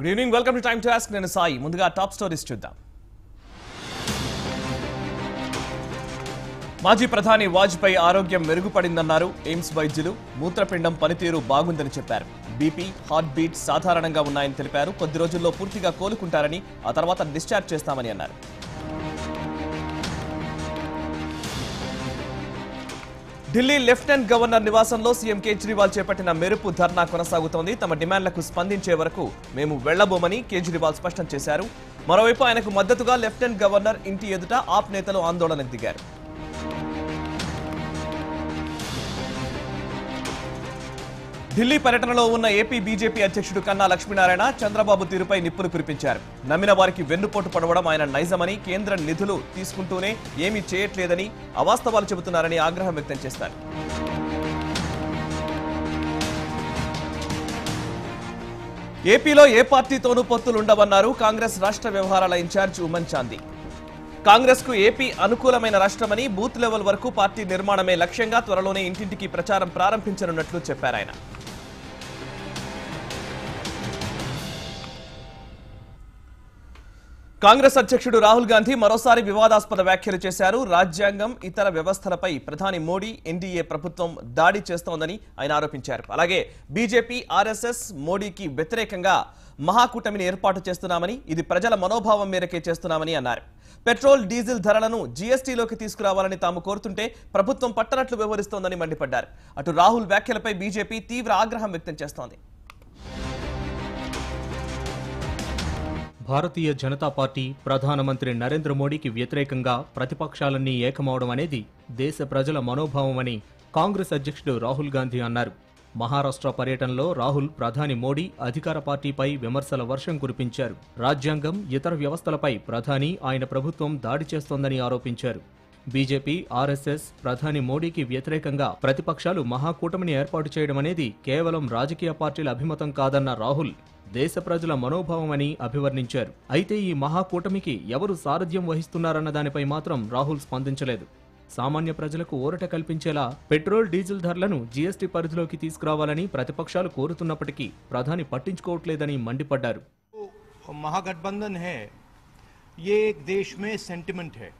Good evening welcome to time to ask నేను సాయి ముందుగా top stories చూద్దాం మాజీ ప్రధాని వాజ్పేయి ఆరోగ్యం మెరుగుపడిందన్నారు ఎయిమ్స్ వైద్యులు మూత్రపిండం పనితీరు బాగుందని చెప్పారు బీపీ హార్ట్ బీట్ సాధారణంగా ఉన్నాయని తెలిపారు కొద్ది రోజుల్లో పూర్తిగా కోలుకుంటారని ఆ తర్వాత డిశ్చార్జ్ చేస్తామని అన్నారు ఢిల్లీ లెఫ్టినెంట్ గవర్నర్ నివాసంలో సీఎం కేజ్రీవాల్ చేపట్టిన మెరుపు ధర్నా కొనసాగుతోంది తమ డిమాండ్లకు స్పందించే వరకు మేము వెళ్లబోమని కేజ్రీవాల్ స్పష్టం చేశారు మరోవైపు ఆయనకు మద్దతుగా లెఫ్టినెంట్ గవర్నర్ ఇంటి ఎదుట ఆప్ నేతలు ఆందోళనకు దిగారు ఢిల్లీ పర్యటనలో ఉన్న ఏపీ బీజేపీ అధ్యక్షుడు కన్నా లక్ష్మీనారాయణ చంద్రబాబు తీరుపై నిప్పులు కురిపించారు నమ్మిన వారికి వెన్నుపోటు పడవడం ఆయన నైజమని కేంద్ర నిధులు తీసుకుంటూనే ఏమీ చేయట్లేదని అవాస్తవాలు చెబుతున్నారని ఆగ్రహం వ్యక్తం చేశారు ఏపీలో ఏ పార్టీతోనూ పొత్తులుండవన్నారు కాంగ్రెస్ రాష్ట్ర వ్యవహారాల ఇన్ఛార్జ్ ఉమన్ చాందీ కాంగ్రెస్ కు ఏపీ అనుకూలమైన రాష్ట్రమని బూత్ లెవెల్ వరకు పార్టీ నిర్మాణమే లక్ష్యంగా త్వరలోనే ఇంటింటికి ప్రచారం ప్రారంభించనున్నట్లు చెప్పారాయన కాంగ్రెస్ అధ్యక్షుడు రాహుల్ గాంధీ మరోసారి వివాదాస్పద వ్యాఖ్యలు చేశారు రాజ్యాంగం ఇతర వ్యవస్థలపై ప్రధాని మోడీ ఎన్డీఏ ప్రభుత్వం దాడి చేస్తోందని ఆయన ఆరోపించారు అలాగే బీజేపీ ఆర్ఎస్ఎస్ మోడీకి వ్యతిరేకంగా మహాకూటమిని ఏర్పాటు చేస్తున్నామని ఇది ప్రజల మనోభావం మేరకే చేస్తున్నామని అన్నారు పెట్రోల్ డీజిల్ ధరలను జీఎస్టీలోకి తీసుకురావాలని తాము కోరుతుంటే ప్రభుత్వం పట్టనట్లు వ్యవహరిస్తోందని మండిపడ్డారు అటు రాహుల్ వ్యాఖ్యలపై బీజేపీ తీవ్ర ఆగ్రహం వ్యక్తం చేస్తోంది భారతీయ జనతా పార్టీ ప్రధానమంత్రి నరేంద్ర మోడీకి వ్యతిరేకంగా ప్రతిపక్షాలన్నీ ఏకమవడం అనేది దేశ ప్రజల మనోభావమని కాంగ్రెస్ అధ్యక్షుడు రాహుల్ గాంధీ అన్నారు మహారాష్ట్ర పర్యటనలో రాహుల్ ప్రధాని మోడీ అధికార పార్టీపై విమర్శల వర్షం కురిపించారు రాజ్యాంగం ఇతర వ్యవస్థలపై ప్రధాని ఆయన ప్రభుత్వం దాడి చేస్తోందని ఆరోపించారు బీజేపీ ఆర్ఎస్ఎస్ ప్రధాని మోడీకి వ్యతిరేకంగా ప్రతిపక్షాలు మహాకూటమిని ఏర్పాటు చేయడం అనేది కేవలం రాజకీయ పార్టీల అభిమతం కాదన్న రాహుల్ దేశ ప్రజల మనోభావమని అభివర్ణించారు అయితే ఈ మహాకూటమికి ఎవరు సారథ్యం వహిస్తున్నారన్న దానిపై మాత్రం రాహుల్ స్పందించలేదు సామాన్య ప్రజలకు ఊరట కల్పించేలా పెట్రోల్ డీజిల్ ధరలను జీఎస్టీ పరిధిలోకి తీసుకురావాలని ప్రతిపక్షాలు కోరుతున్నప్పటికీ ప్రధాని పట్టించుకోవట్లేదని మండిపడ్డారు जो महागठबंधन है ये एक देश में सेंटिमेंट है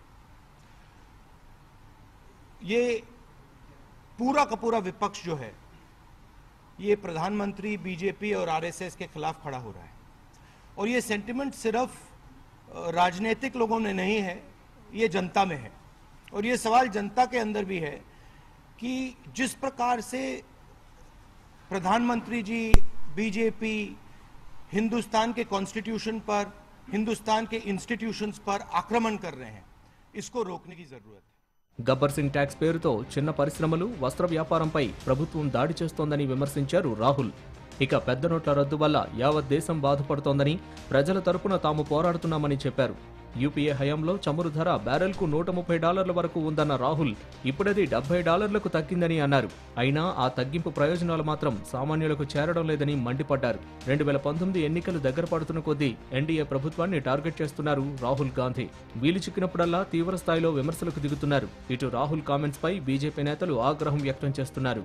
ये पूरा का पूरा विपक्ष जो है ये प्रधानमंत्री बीजेपी और आरएसएस के खिलाफ खड़ा हो रहा है और ये सेंटिमेंट सिर्फ अ, राजनीतिक लोगों में नहीं है ये जनता में है और ये सवाल जनता के अंदर भी है कि जिस प्रकार से प्रधानमंत्री जी बीजेपी हिंदुस्तान के कॉन्स्टिट्यूशन पर हिंदुस्तान के इंस्टीट्यूशंस पर आक्रमण कर रहे हैं इसको रोकने की जरूरत है గబ్బర్ సింగ్ ట్యాక్స్ పేరుతో చిన్న పరిశ్రమలు వస్త్ర వ్యాపారంపై ప్రభుత్వం దాడి చేస్తోందని విమర్శించారు రాహుల్ ఇక పెద్ద నోట్ల రద్దు వల్ల యావత్ దేశం బాధపడుతోందని ప్రజల తరపున తాము పోరాడుతున్నామని చెప్పారు యూపీఏ హయాంలో చమురు ధర బ్యారెల్కు నూట ముప్పై డాలర్ల వరకు ఉందన్న రాహుల్ ఇప్పుడది డెబ్బై డాలర్లకు తగ్గిందని అన్నారు అయినా ఆ తగ్గింపు ప్రయోజనాలు మాత్రం సామాన్యులకు చేరడం లేదని మండిపడ్డారు రెండు వేల పంతొమ్మిది ఎన్నికలు దగ్గర పడుతున్న కొద్దీ ఎన్డీఏ ప్రభుత్వాన్ని టార్గెట్ చేస్తున్నారు రాహుల్ గాంధీ వీలు చిక్కినప్పుడల్లా తీవ్ర స్థాయిలో విమర్శలకు దిగుతున్నారు ఇటు రాహుల్ కామెంట్స్ పై బీజేపీ నేతలు ఆగ్రహం వ్యక్తం చేస్తున్నారు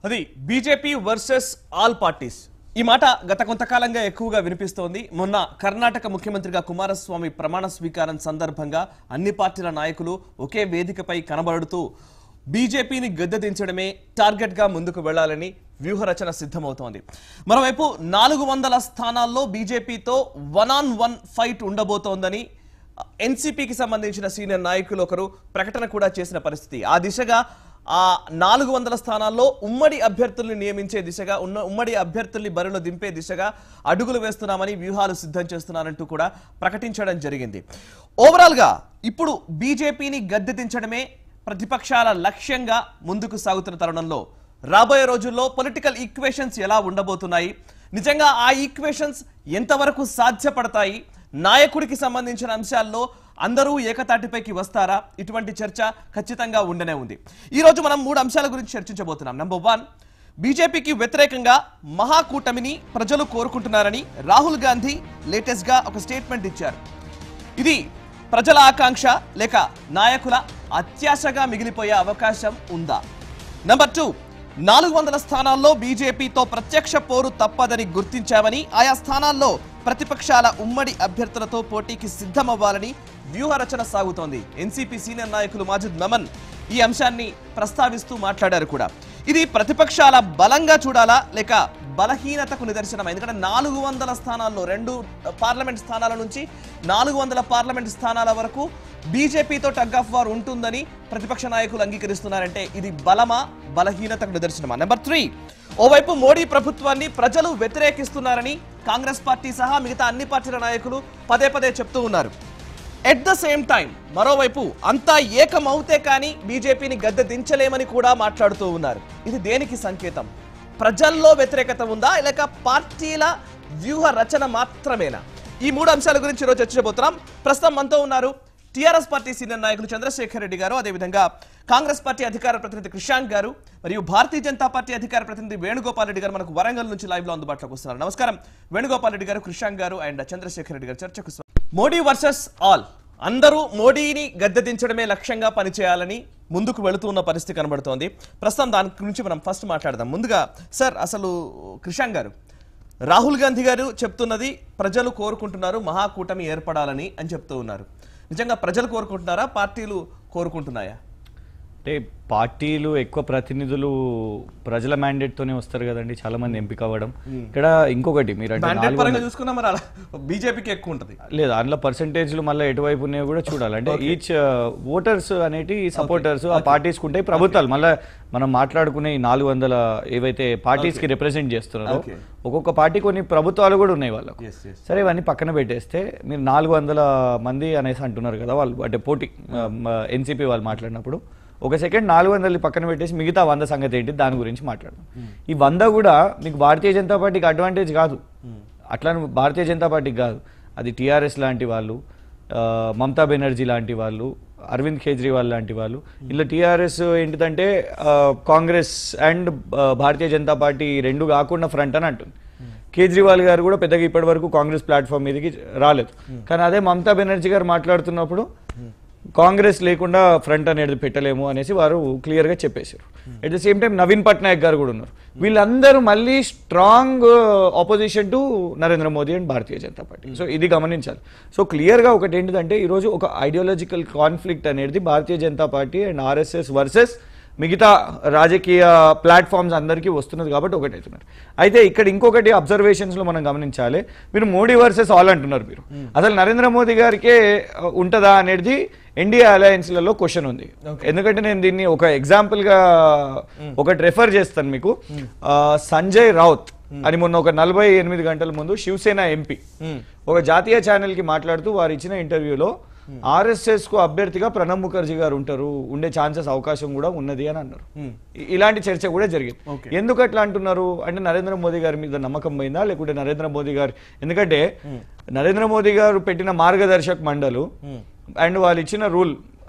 అది బీజేపీ వర్సెస్ ఆల్ పార్టీస్ ఈ మాట గత కొంతకాలంగా ఎక్కువగా వినిపిస్తోంది మొన్న కర్ణాటక ముఖ్యమంత్రిగా కుమారస్వామి ప్రమాణ స్వీకారం సందర్భంగా అన్ని పార్టీల నాయకులు ఒకే వేదికపై కనబడుతూ బీజేపీని గద్దెదించడమే టార్గెట్ గా ముందుకు వెళ్లాలని వ్యూహరచన సిద్ధమవుతోంది మరోవైపు నాలుగు వందల స్థానాల్లో బీజేపీతో వన్ ఆన్ వన్ ఫైట్ ఉండబోతోందని ఎన్సీపీకి సంబంధించిన సీనియర్ నాయకులు ఒకరు ప్రకటన కూడా చేసిన పరిస్థితి ఆ దిశగా ఆ నాలుగు వందల స్థానాల్లో ఉమ్మడి అభ్యర్థుల్ని నియమించే దిశగా ఉన్న ఉమ్మడి అభ్యర్థుల్ని బరిలో దింపే దిశగా అడుగులు వేస్తున్నామని వ్యూహాలు సిద్ధం చేస్తున్నారంటూ కూడా ప్రకటించడం జరిగింది ఓవరాల్ గా ఇప్పుడు బీజేపీని గద్దెదించడమే ప్రతిపక్షాల లక్ష్యంగా ముందుకు సాగుతున్న తరుణంలో రాబోయే రోజుల్లో పొలిటికల్ ఈక్వేషన్స్ ఎలా ఉండబోతున్నాయి నిజంగా ఆ ఈక్వేషన్స్ ఎంతవరకు సాధ్యపడతాయి నాయకుడికి సంబంధించిన అంశాల్లో అందరూ ఏకతాటిపైకి వస్తారా ఇటువంటి చర్చ ఖచ్చితంగా ఉండనే ఉంది ఈ రోజు మనం మూడు అంశాల గురించి చర్చించబోతున్నాం నంబర్ వన్ బీజేపీకి వ్యతిరేకంగా మహాకూటమిని ప్రజలు కోరుకుంటున్నారని రాహుల్ గాంధీ లేటెస్ట్ గా ఒక స్టేట్మెంట్ ఇచ్చారు ఇది ప్రజల ఆకాంక్ష లేక నాయకుల అత్యాశగా మిగిలిపోయే అవకాశం ఉందా నంబర్ టూ నాలుగు వందల స్థానాల్లో బీజేపీతో ప్రత్యక్ష పోరు తప్పదని గుర్తించామని ఆయా స్థానాల్లో ప్రతిపక్షాల ఉమ్మడి అభ్యర్థులతో పోటీకి సిద్ధమవ్వాలని వ్యూహరచన సాగుతోంది ఎన్సీపీ సీనియర్ నాయకులు మాజిద్ మమన్ ఈ అంశాన్ని ప్రస్తావిస్తూ మాట్లాడారు కూడా ఇది ప్రతిపక్షాల బలంగా చూడాలా లేక బలహీనతకు నిదర్శనం ఎందుకంటే నాలుగు వందల స్థానాల్లో రెండు పార్లమెంట్ స్థానాల నుంచి నాలుగు వందల పార్లమెంట్ స్థానాల వరకు బీజేపీతో టగ్ ఆఫ్ వార్ ఉంటుందని ప్రతిపక్ష నాయకులు అంగీకరిస్తున్నారంటే ఇది బలమా బలహీనతకు నిదర్శనమా నెంబర్ త్రీ ఓవైపు మోడీ ప్రభుత్వాన్ని ప్రజలు వ్యతిరేకిస్తున్నారని కాంగ్రెస్ పార్టీ సహా మిగతా అన్ని పార్టీల నాయకులు పదే పదే చెప్తూ ఉన్నారు ఎట్ ద సేమ్ టైం మరోవైపు అంతా ఏకమవుతే కానీ బీజేపీని గద్దె దించలేమని కూడా మాట్లాడుతూ ఉన్నారు ఇది దేనికి సంకేతం ప్రజల్లో వ్యతిరేకత ఉందా లేక పార్టీల వ్యూహ రచన మాత్రమేనా ఈ మూడు అంశాల గురించి ఈరోజు చర్చించబోతున్నాం ప్రస్తుతం మనతో ఉన్నారు టీఆర్ఎస్ పార్టీ సీనియర్ నాయకులు చంద్రశేఖర్ రెడ్డి గారు అదేవిధంగా కాంగ్రెస్ పార్టీ అధికార ప్రతినిధి కృషాంక్ గారు మరియు భారతీయ జనతా పార్టీ అధికార ప్రతినిధి వేణుగోపాల్ రెడ్డి గారు మనకు వరంగల్ నుంచి లైవ్ లో అందుబాటులోకి వస్తున్నారు నమస్కారం వేణుగోపాల్ రెడ్డి గారు కృషాంక్ గారు అండ్ చంద్రశేఖర్ రెడ్డి గారు చర్చకు స్వాగతం. మోడీ వర్సెస్ ఆల్ అందరూ మోడీని గద్దెదించడమే లక్ష్యంగా పనిచేయాలని ముందుకు వెళుతున్న పరిస్థితి కనబడుతోంది ప్రస్తుతం దాని గురించి మనం ఫస్ట్ మాట్లాడదాం ముందుగా సార్ అసలు కృషాంక్ గారు రాహుల్ గాంధీ గారు చెప్తున్నది ప్రజలు కోరుకుంటున్నారు మహాకూటమి ఏర్పడాలని అని చెప్తూ ఉన్నారు నిజంగా ప్రజలు కోరుకుంటున్నారా పార్టీలు కోరుకుంటున్నాయా అంటే పార్టీలు ఎక్కువ ప్రతినిధులు ప్రజల mandate తోనే వస్తారు కదండి చాలా మంది ఎంపిక అవ్వడం ఇక్కడ ఇంకొకటి మీరు అంటే మ్యాండేట్ నాలుగు పరంగా వందల- చూసుకున్నా మరి అలా బీజేపీకి ఎక్కువ ఉంటుంది లేదు అందులో పర్సంటేజ్లు మళ్ళీ ఎటువైపు ఉన్నాయో కూడా చూడాలి అంటే ఈచ్ ఓటర్స్ అనేటి సపోర్టర్స్ ఆ పార్టీస్ ఉంటాయి ప్రభుత్వాలు మళ్ళీ మనం మాట్లాడుకునే ఈ నాలుగు వందల ఏవైతే పార్టీస్ కి రిప్రజెంట్ చేస్తున్నారో Okay. ఒక్కొక్క పార్టీ కొన్ని ప్రభుత్వాలు కూడా ఉన్నాయి వాళ్ళకు Yes, yes. సరే ఇవన్నీ పక్కన పెట్టేస్తే మీరు నాలుగు వందల మంది అనేసి అంటున్నారు కదా వాళ్ళు అంటే పోటీ ఎన్సీపీ వాళ్ళు మాట్లాడినప్పుడు ఒక సెకండ్ నాలుగు వందలు పక్కన పెట్టేసి మిగతా వంద సంగతి ఏంటి దాని గురించి మాట్లాడదాం ఈ వంద కూడా మీకు భారతీయ జనతా పార్టీకి అడ్వాంటేజ్ కాదు అట్లా అని భారతీయ జనతా పార్టీకి కాదు అది టీఆర్ఎస్ లాంటి వాళ్ళు ఆ, మమతా బెనర్జీ లాంటి వాళ్ళు అరవింద్ కేజ్రీవాల్ లాంటి వాళ్ళు ఇలా టీఆర్ఎస్ ఏంటిదంటే ఆ, కాంగ్రెస్ అండ్ ఆ, భారతీయ జనతా పార్టీ రెండు కాకుండా ఫ్రంట్ అని అంటుంది కేజ్రీవాల్ గారు కూడా పెద్దగా ఇప్పటి వరకు కాంగ్రెస్ ప్లాట్ఫామ్ మీదకి రాలేదు కానీ అదే మమతా బెనర్జీ గారు మాట్లాడుతున్నప్పుడు కాంగ్రెస్ లేకుండా ఫ్రంట్ అనేది పెట్టలేము అనేసి వారు క్లియర్ గా చెప్పేశారు at the same time Naveen Patnaik గారు కూడా ఉన్నారు వీళ్ళందరూ మళ్ళీ strong opposition to Narendra Modi and Bharatiya Janata Party so ఇది గమనించాలి సో క్లియర్ గా ఒకటి ఏంటిదంటే ఈరోజు ఒక ఐడియాలజికల్ కాన్ఫ్లిక్ట్ అనేది Bharatiya Janata Party and RSS versus మిగతా రాజకీయ ప్లాట్ఫామ్స్ అందరికీ వస్తున్నది కాబట్టి ఒకటి అవుతున్నారు అయితే ఇక్కడ ఇంకొకటి అబ్జర్వేషన్స్ లో మనం గమనించాలి మీరు మోడీ వర్సెస్ ఆల్ అంటున్నారు మీరు అసలు నరేంద్ర మోదీ గారికే ఆ, ఉంటదా అనేది ఎన్డీఏ అలయన్స్లలో క్వశ్చన్ ఉంది ఎందుకంటే నేను దీన్ని ఒక ఎగ్జాంపుల్ గా ఒకటి రెఫర్ చేస్తాను మీకు ఆ, సంజయ్ రౌత్ అని మొన్న ఒక నలభై ఎనిమిది గంటల ముందు శివసేన ఎంపీ ఒక జాతీయ ఛానల్ కి మాట్లాడుతూ వారు ఇచ్చిన ఇంటర్వ్యూలో ఆర్ఎస్ఎస్ కు అభ్యర్థిగా ప్రణబ్ ముఖర్జీ గారు ఉంటారు ఉండే ఛాన్సెస్ అవకాశం కూడా ఉన్నది అని అన్నారు ఇ- ఇలాంటి చర్చ కూడా జరిగింది ఎందుకు అట్లా అంటున్నారు అంటే నరేంద్ర మోదీ గారి మీద నమ్మకం పోయిందా లేకుంటే నరేంద్ర మోదీ గారు ఎందుకంటే నరేంద్ర మోదీ గారు పెట్టిన మార్గదర్శక్ మండలు అండ్ వాళ్ళు ఇచ్చిన రూల్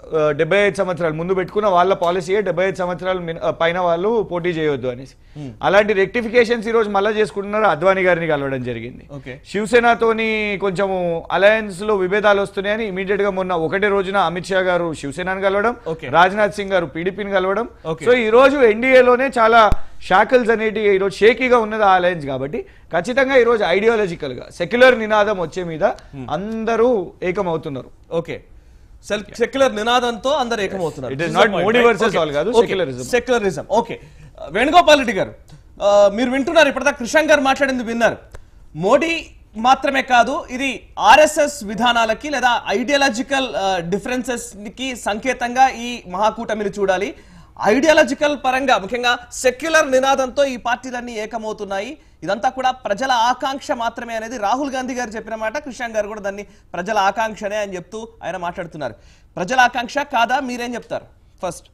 డెబ్బై ఐదు సంవత్సరాలు ముందు పెట్టుకున్న వాళ్ళ పాలసీయే డెబ్బై ఐదు సంవత్సరాలు మిన- ఆ, పైన వాళ్ళు పోటీ చేయొద్దు అనేసి అలాంటి రెక్టిఫికేషన్స్ ఈ రోజు మళ్ళీ చేసుకుంటున్నారు అద్వానీ గారిని కలవడం జరిగింది ఓకే శివసేనతోని కొంచెం అలయన్స్ లో విభేదాలు వస్తున్నాయని ఇమీడియట్ గా మొన్న ఒకటే రోజున అమిత్ షా గారు శివసేనని కలవడం Okay. రాజ్నాథ్ సింగ్ గారు పీడీపీని కలవడం Okay. సో ఈ రోజు ఎన్డీఏలోనే చాలా షాకిల్స్ అనేటి ఈ రోజు షేకీగా ఉన్నది ఆ అలయన్స్ కాబట్టి ఖచ్చితంగా ఈ రోజు ఐడియాలజికల్ గా సెక్యులర్ నినాదం వచ్చే మీద అందరూ ఏకమవుతున్నారు ఓకే సెక్యులర్ నినాదంతో అందరు ఏకమవుతున్నారు It is not Modi versus all కాదు, secularism. Secularism okay Venugopal Reddy గారు ఆ, మీరు వింటున్నారు ఇప్పటిదాకా కృష్ణ గారు మాట్లాడింది విన్నారు మోడీ మాత్రమే కాదు ఇది ఆర్ఎస్ఎస్ విధానాలకి లేదా ఐడియాలజికల్ డిఫరెన్సెస్ కి సంకేతంగా ఈ మహాకూటమిని చూడాలి ఐడియాలజికల్ పరంగా ముఖ్యంగా సెక్యులర్ నినాదంతో ఈ పార్టీలన్నీ ఏకమవుతున్నాయి ఇదంతా కూడా ప్రజల ఆకాంక్ష మాత్రమే అనేది రాహుల్ గాంధీ గారు చెప్పిన మాట కృష్ణ గారు కూడా దాన్ని ప్రజల ఆకాంక్షనే అని చెప్తూ ఆయన మాట్లాడుతున్నారు ప్రజల ఆకాంక్ష కాదా మీరేం చెప్తారు ఫస్ట్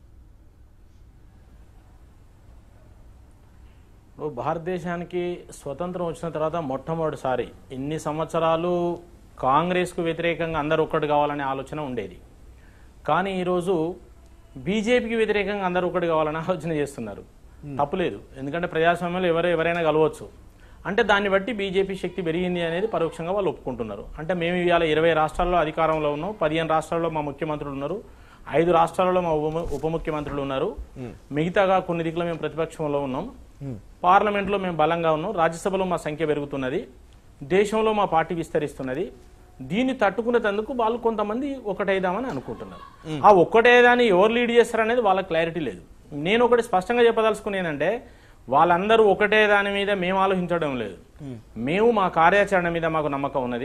ఇప్పుడు భారతదేశానికి స్వతంత్రం వచ్చిన తర్వాత మొట్టమొదటిసారి ఇన్ని సంవత్సరాలు కాంగ్రెస్కు వ్యతిరేకంగా అందరూ ఒక్కటి కావాలనే ఆలోచన ఉండేది కానీ ఈరోజు బీజేపీకి వ్యతిరేకంగా అందరూ ఒకటి కావాలని ఆలోచన చేస్తున్నారు తప్పులేదు ఎందుకంటే ప్రజాస్వామ్యంలో ఎవరు ఎవరైనా కలవచ్చు అంటే దాన్ని బట్టి బీజేపీ శక్తి పెరిగింది అనేది పరోక్షంగా వాళ్ళు ఒప్పుకుంటున్నారు అంటే మేము ఇవాళ ఇరవై రాష్ట్రాల్లో అధికారంలో ఉన్నాం పదిహేను రాష్ట్రాల్లో మా ముఖ్యమంత్రులు ఉన్నారు ఐదు రాష్ట్రాలలో మా ఉప ఉప ముఖ్యమంత్రులు ఉన్నారు మిగతాగా కొన్ని దిక్కులో మేము ప్రతిపక్షంలో ఉన్నాం పార్లమెంట్లో మేము బలంగా ఉన్నాం రాజ్యసభలో మా సంఖ్య పెరుగుతున్నది దేశంలో మా పార్టీ విస్తరిస్తున్నది దీన్ని తట్టుకునేందుకు వాళ్ళు కొంతమంది ఒకటైదామని అనుకుంటున్నారు ఆ ఒక్కటేదాన్ని ఎవరు లీడ్ చేస్తారు అనేది వాళ్ళకి క్లారిటీ లేదు నేను ఒకటి స్పష్టంగా చెప్పదలుచుకునేనంటే వాళ్ళందరూ ఒకటే దాని మీద మేము ఆలోచించడం లేదు మేము మా కార్యాచరణ మీద మాకు నమ్మకం ఉన్నది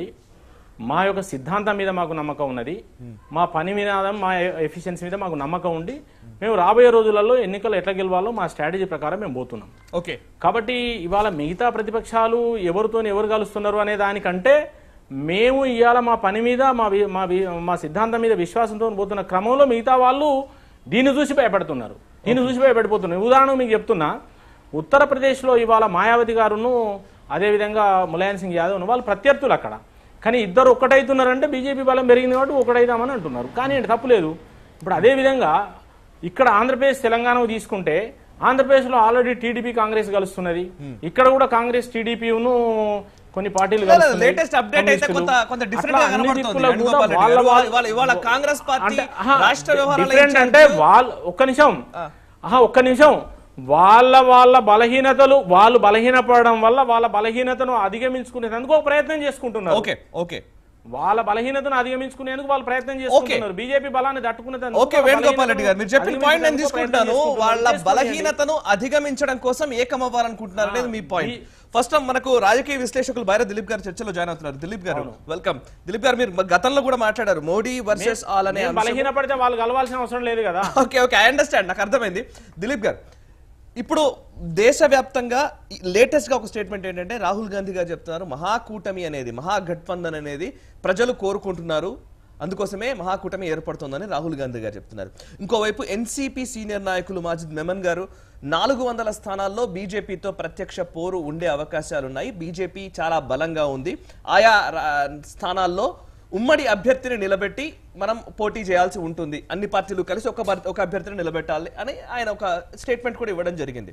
మా యొక్క సిద్ధాంతం మీద మాకు నమ్మకం ఉన్నది మా పని మీద మా ఎఫిషియన్సీ మీద మాకు నమ్మకం ఉండి మేము రాబోయే రోజులలో ఎన్నికలు ఎట్లా గెలవాలో మా స్ట్రాటజీ ప్రకారం మేము పోతున్నాం ఓకే కాబట్టి ఇవాళ మిగతా ప్రతిపక్షాలు ఎవరితో ఎవరు కలుస్తున్నారు అనే దానికంటే మేము ఇవాళ మా పని మీద మా వి- మా వి- మా సిద్ధాంతం మీద విశ్వాసంతో పోతున్న క్రమంలో మిగతా వాళ్ళు దీన్ని చూసి భయపడుతున్నారు దీన్ని చూసి భయపడిపోతున్నారు ఉదాహరణ మీకు చెప్తున్నా ఉత్తరప్రదేశ్లో ఇవాళ మాయావతి గారును అదేవిధంగా ములాయం సింగ్ యాదవ్ వాళ్ళు ప్రత్యర్థులు అక్కడ కానీ ఇద్దరు ఒక్కటైతున్నారంటే బీజేపీ బలం పెరిగింది కాబట్టి ఒకటైదామని అంటున్నారు కానీ ఏంటి తప్పులేదు ఇప్పుడు అదే విధంగా ఇక్కడ ఆంధ్రప్రదేశ్ తెలంగాణ తీసుకుంటే ఆంధ్రప్రదేశ్ లో ఆల్రెడీ టీడీపీ కాంగ్రెస్ కలుస్తున్నది ఇక్కడ కూడా కాంగ్రెస్ టీడీపీను కొన్ని పార్టీలు కలుస్తున్నాయి. లేటెస్ట్ అప్డేట్ అయితే కొంత కొంత డిఫరెంట్ గా అట్లా అన్ని కనబడుతుంది దిక్కులో వేణుగోపాల్ కూడా రెడ్డి వాళ్ళ గారు. వాళ్ళ- ఇవాళ- ఇవాళ కాంగ్రెస్ పార్టీ అంటే, ఆహా, రాష్ట్ర వ్యవహారాల different అంటే ఇన్ఛార్జ్ వాళ్ళ ఒక్క నిమిషం ఆహా ఒక్క నిమిషం వాళ్ళ వాళ్ళ బలహీనతలు వాళ్ళు బలహీనపడడం వల్ల వాళ్ళ బలహీనతను అధిగమించుకునేందుకు ఒక ప్రయత్నం చేసుకుంటున్నారు ఓకే ఓకే వాళ్ళ బలహీనతను అధిగమించుకునేందుకు వాళ్ళు ప్రయత్నం చేసుకుంటున్నారు బీజేపీ బలాన్ని తట్టుకునేందుకు ఓకే వేణుగోపాల్ రెడ్డి గారు మీరు చెప్పిన పాయింట్ నేను అధిగమించడానికి తీసుకుంటాను ప్రయత్నం వాళ్ళ చేసుకుంటున్నారు. బలహీనతను అధిగమించడం కోసం ఏకమవ్వాలనుకుంటున్నారు అనేది మీ పాయింట్ ఫస్ట్ మనకు రాజకీయ విశ్లేషకులు బైర దిలీప్ గారు చర్చలో జాయిన్ అవుతున్నారు దిలీప్ గారు వెల్కమ్ దిలీప్ గారు మీరు గతంలో కూడా మాట్లాడారు మోడీ వర్సెస్ ఆల్ అనే నేను అంశం. బలహీనపడితే వాళ్ళు కలవాల్సిన అవసరం లేదు కదా ఓకే ఓకే ఐ అండర్స్టాండ్ నాకు అర్థమైంది దిలీప్ గారు ఇప్పుడు దేశవ్యాప్తంగా లేటెస్ట్ గా ఒక స్టేట్మెంట్ ఏంటంటే రాహుల్ గాంధీ గారు చెప్తున్నారు మహాకూటమి అనేది మహాగఠబంధన్ అనేది ప్రజలు కోరుకుంటున్నారు అందుకోసమే మహాకూటమి ఏర్పడుతుందని రాహుల్ గాంధీ గారు చెప్తున్నారు ఇంకోవైపు ఎన్సీపీ సీనియర్ నాయకులు మాజిద్ మెమన్ గారు నాలుగు వందల స్థానాల్లో బీజేపీతో ప్రత్యక్ష పోరు ఉండే అవకాశాలున్నాయి బీజేపీ చాలా బలంగా ఉంది ఆయా రా- స్థానాల్లో ఉమ్మడి అభ్యర్థిని నిలబెట్టి మనం పోటీ చేయాల్సి ఉంటుంది అన్ని పార్టీలు కలిసి ఒక భర్త- ఒక అభ్యర్థిని నిలబెట్టాలి అని ఆయన ఒక స్టేట్మెంట్ కూడా ఇవ్వడం జరిగింది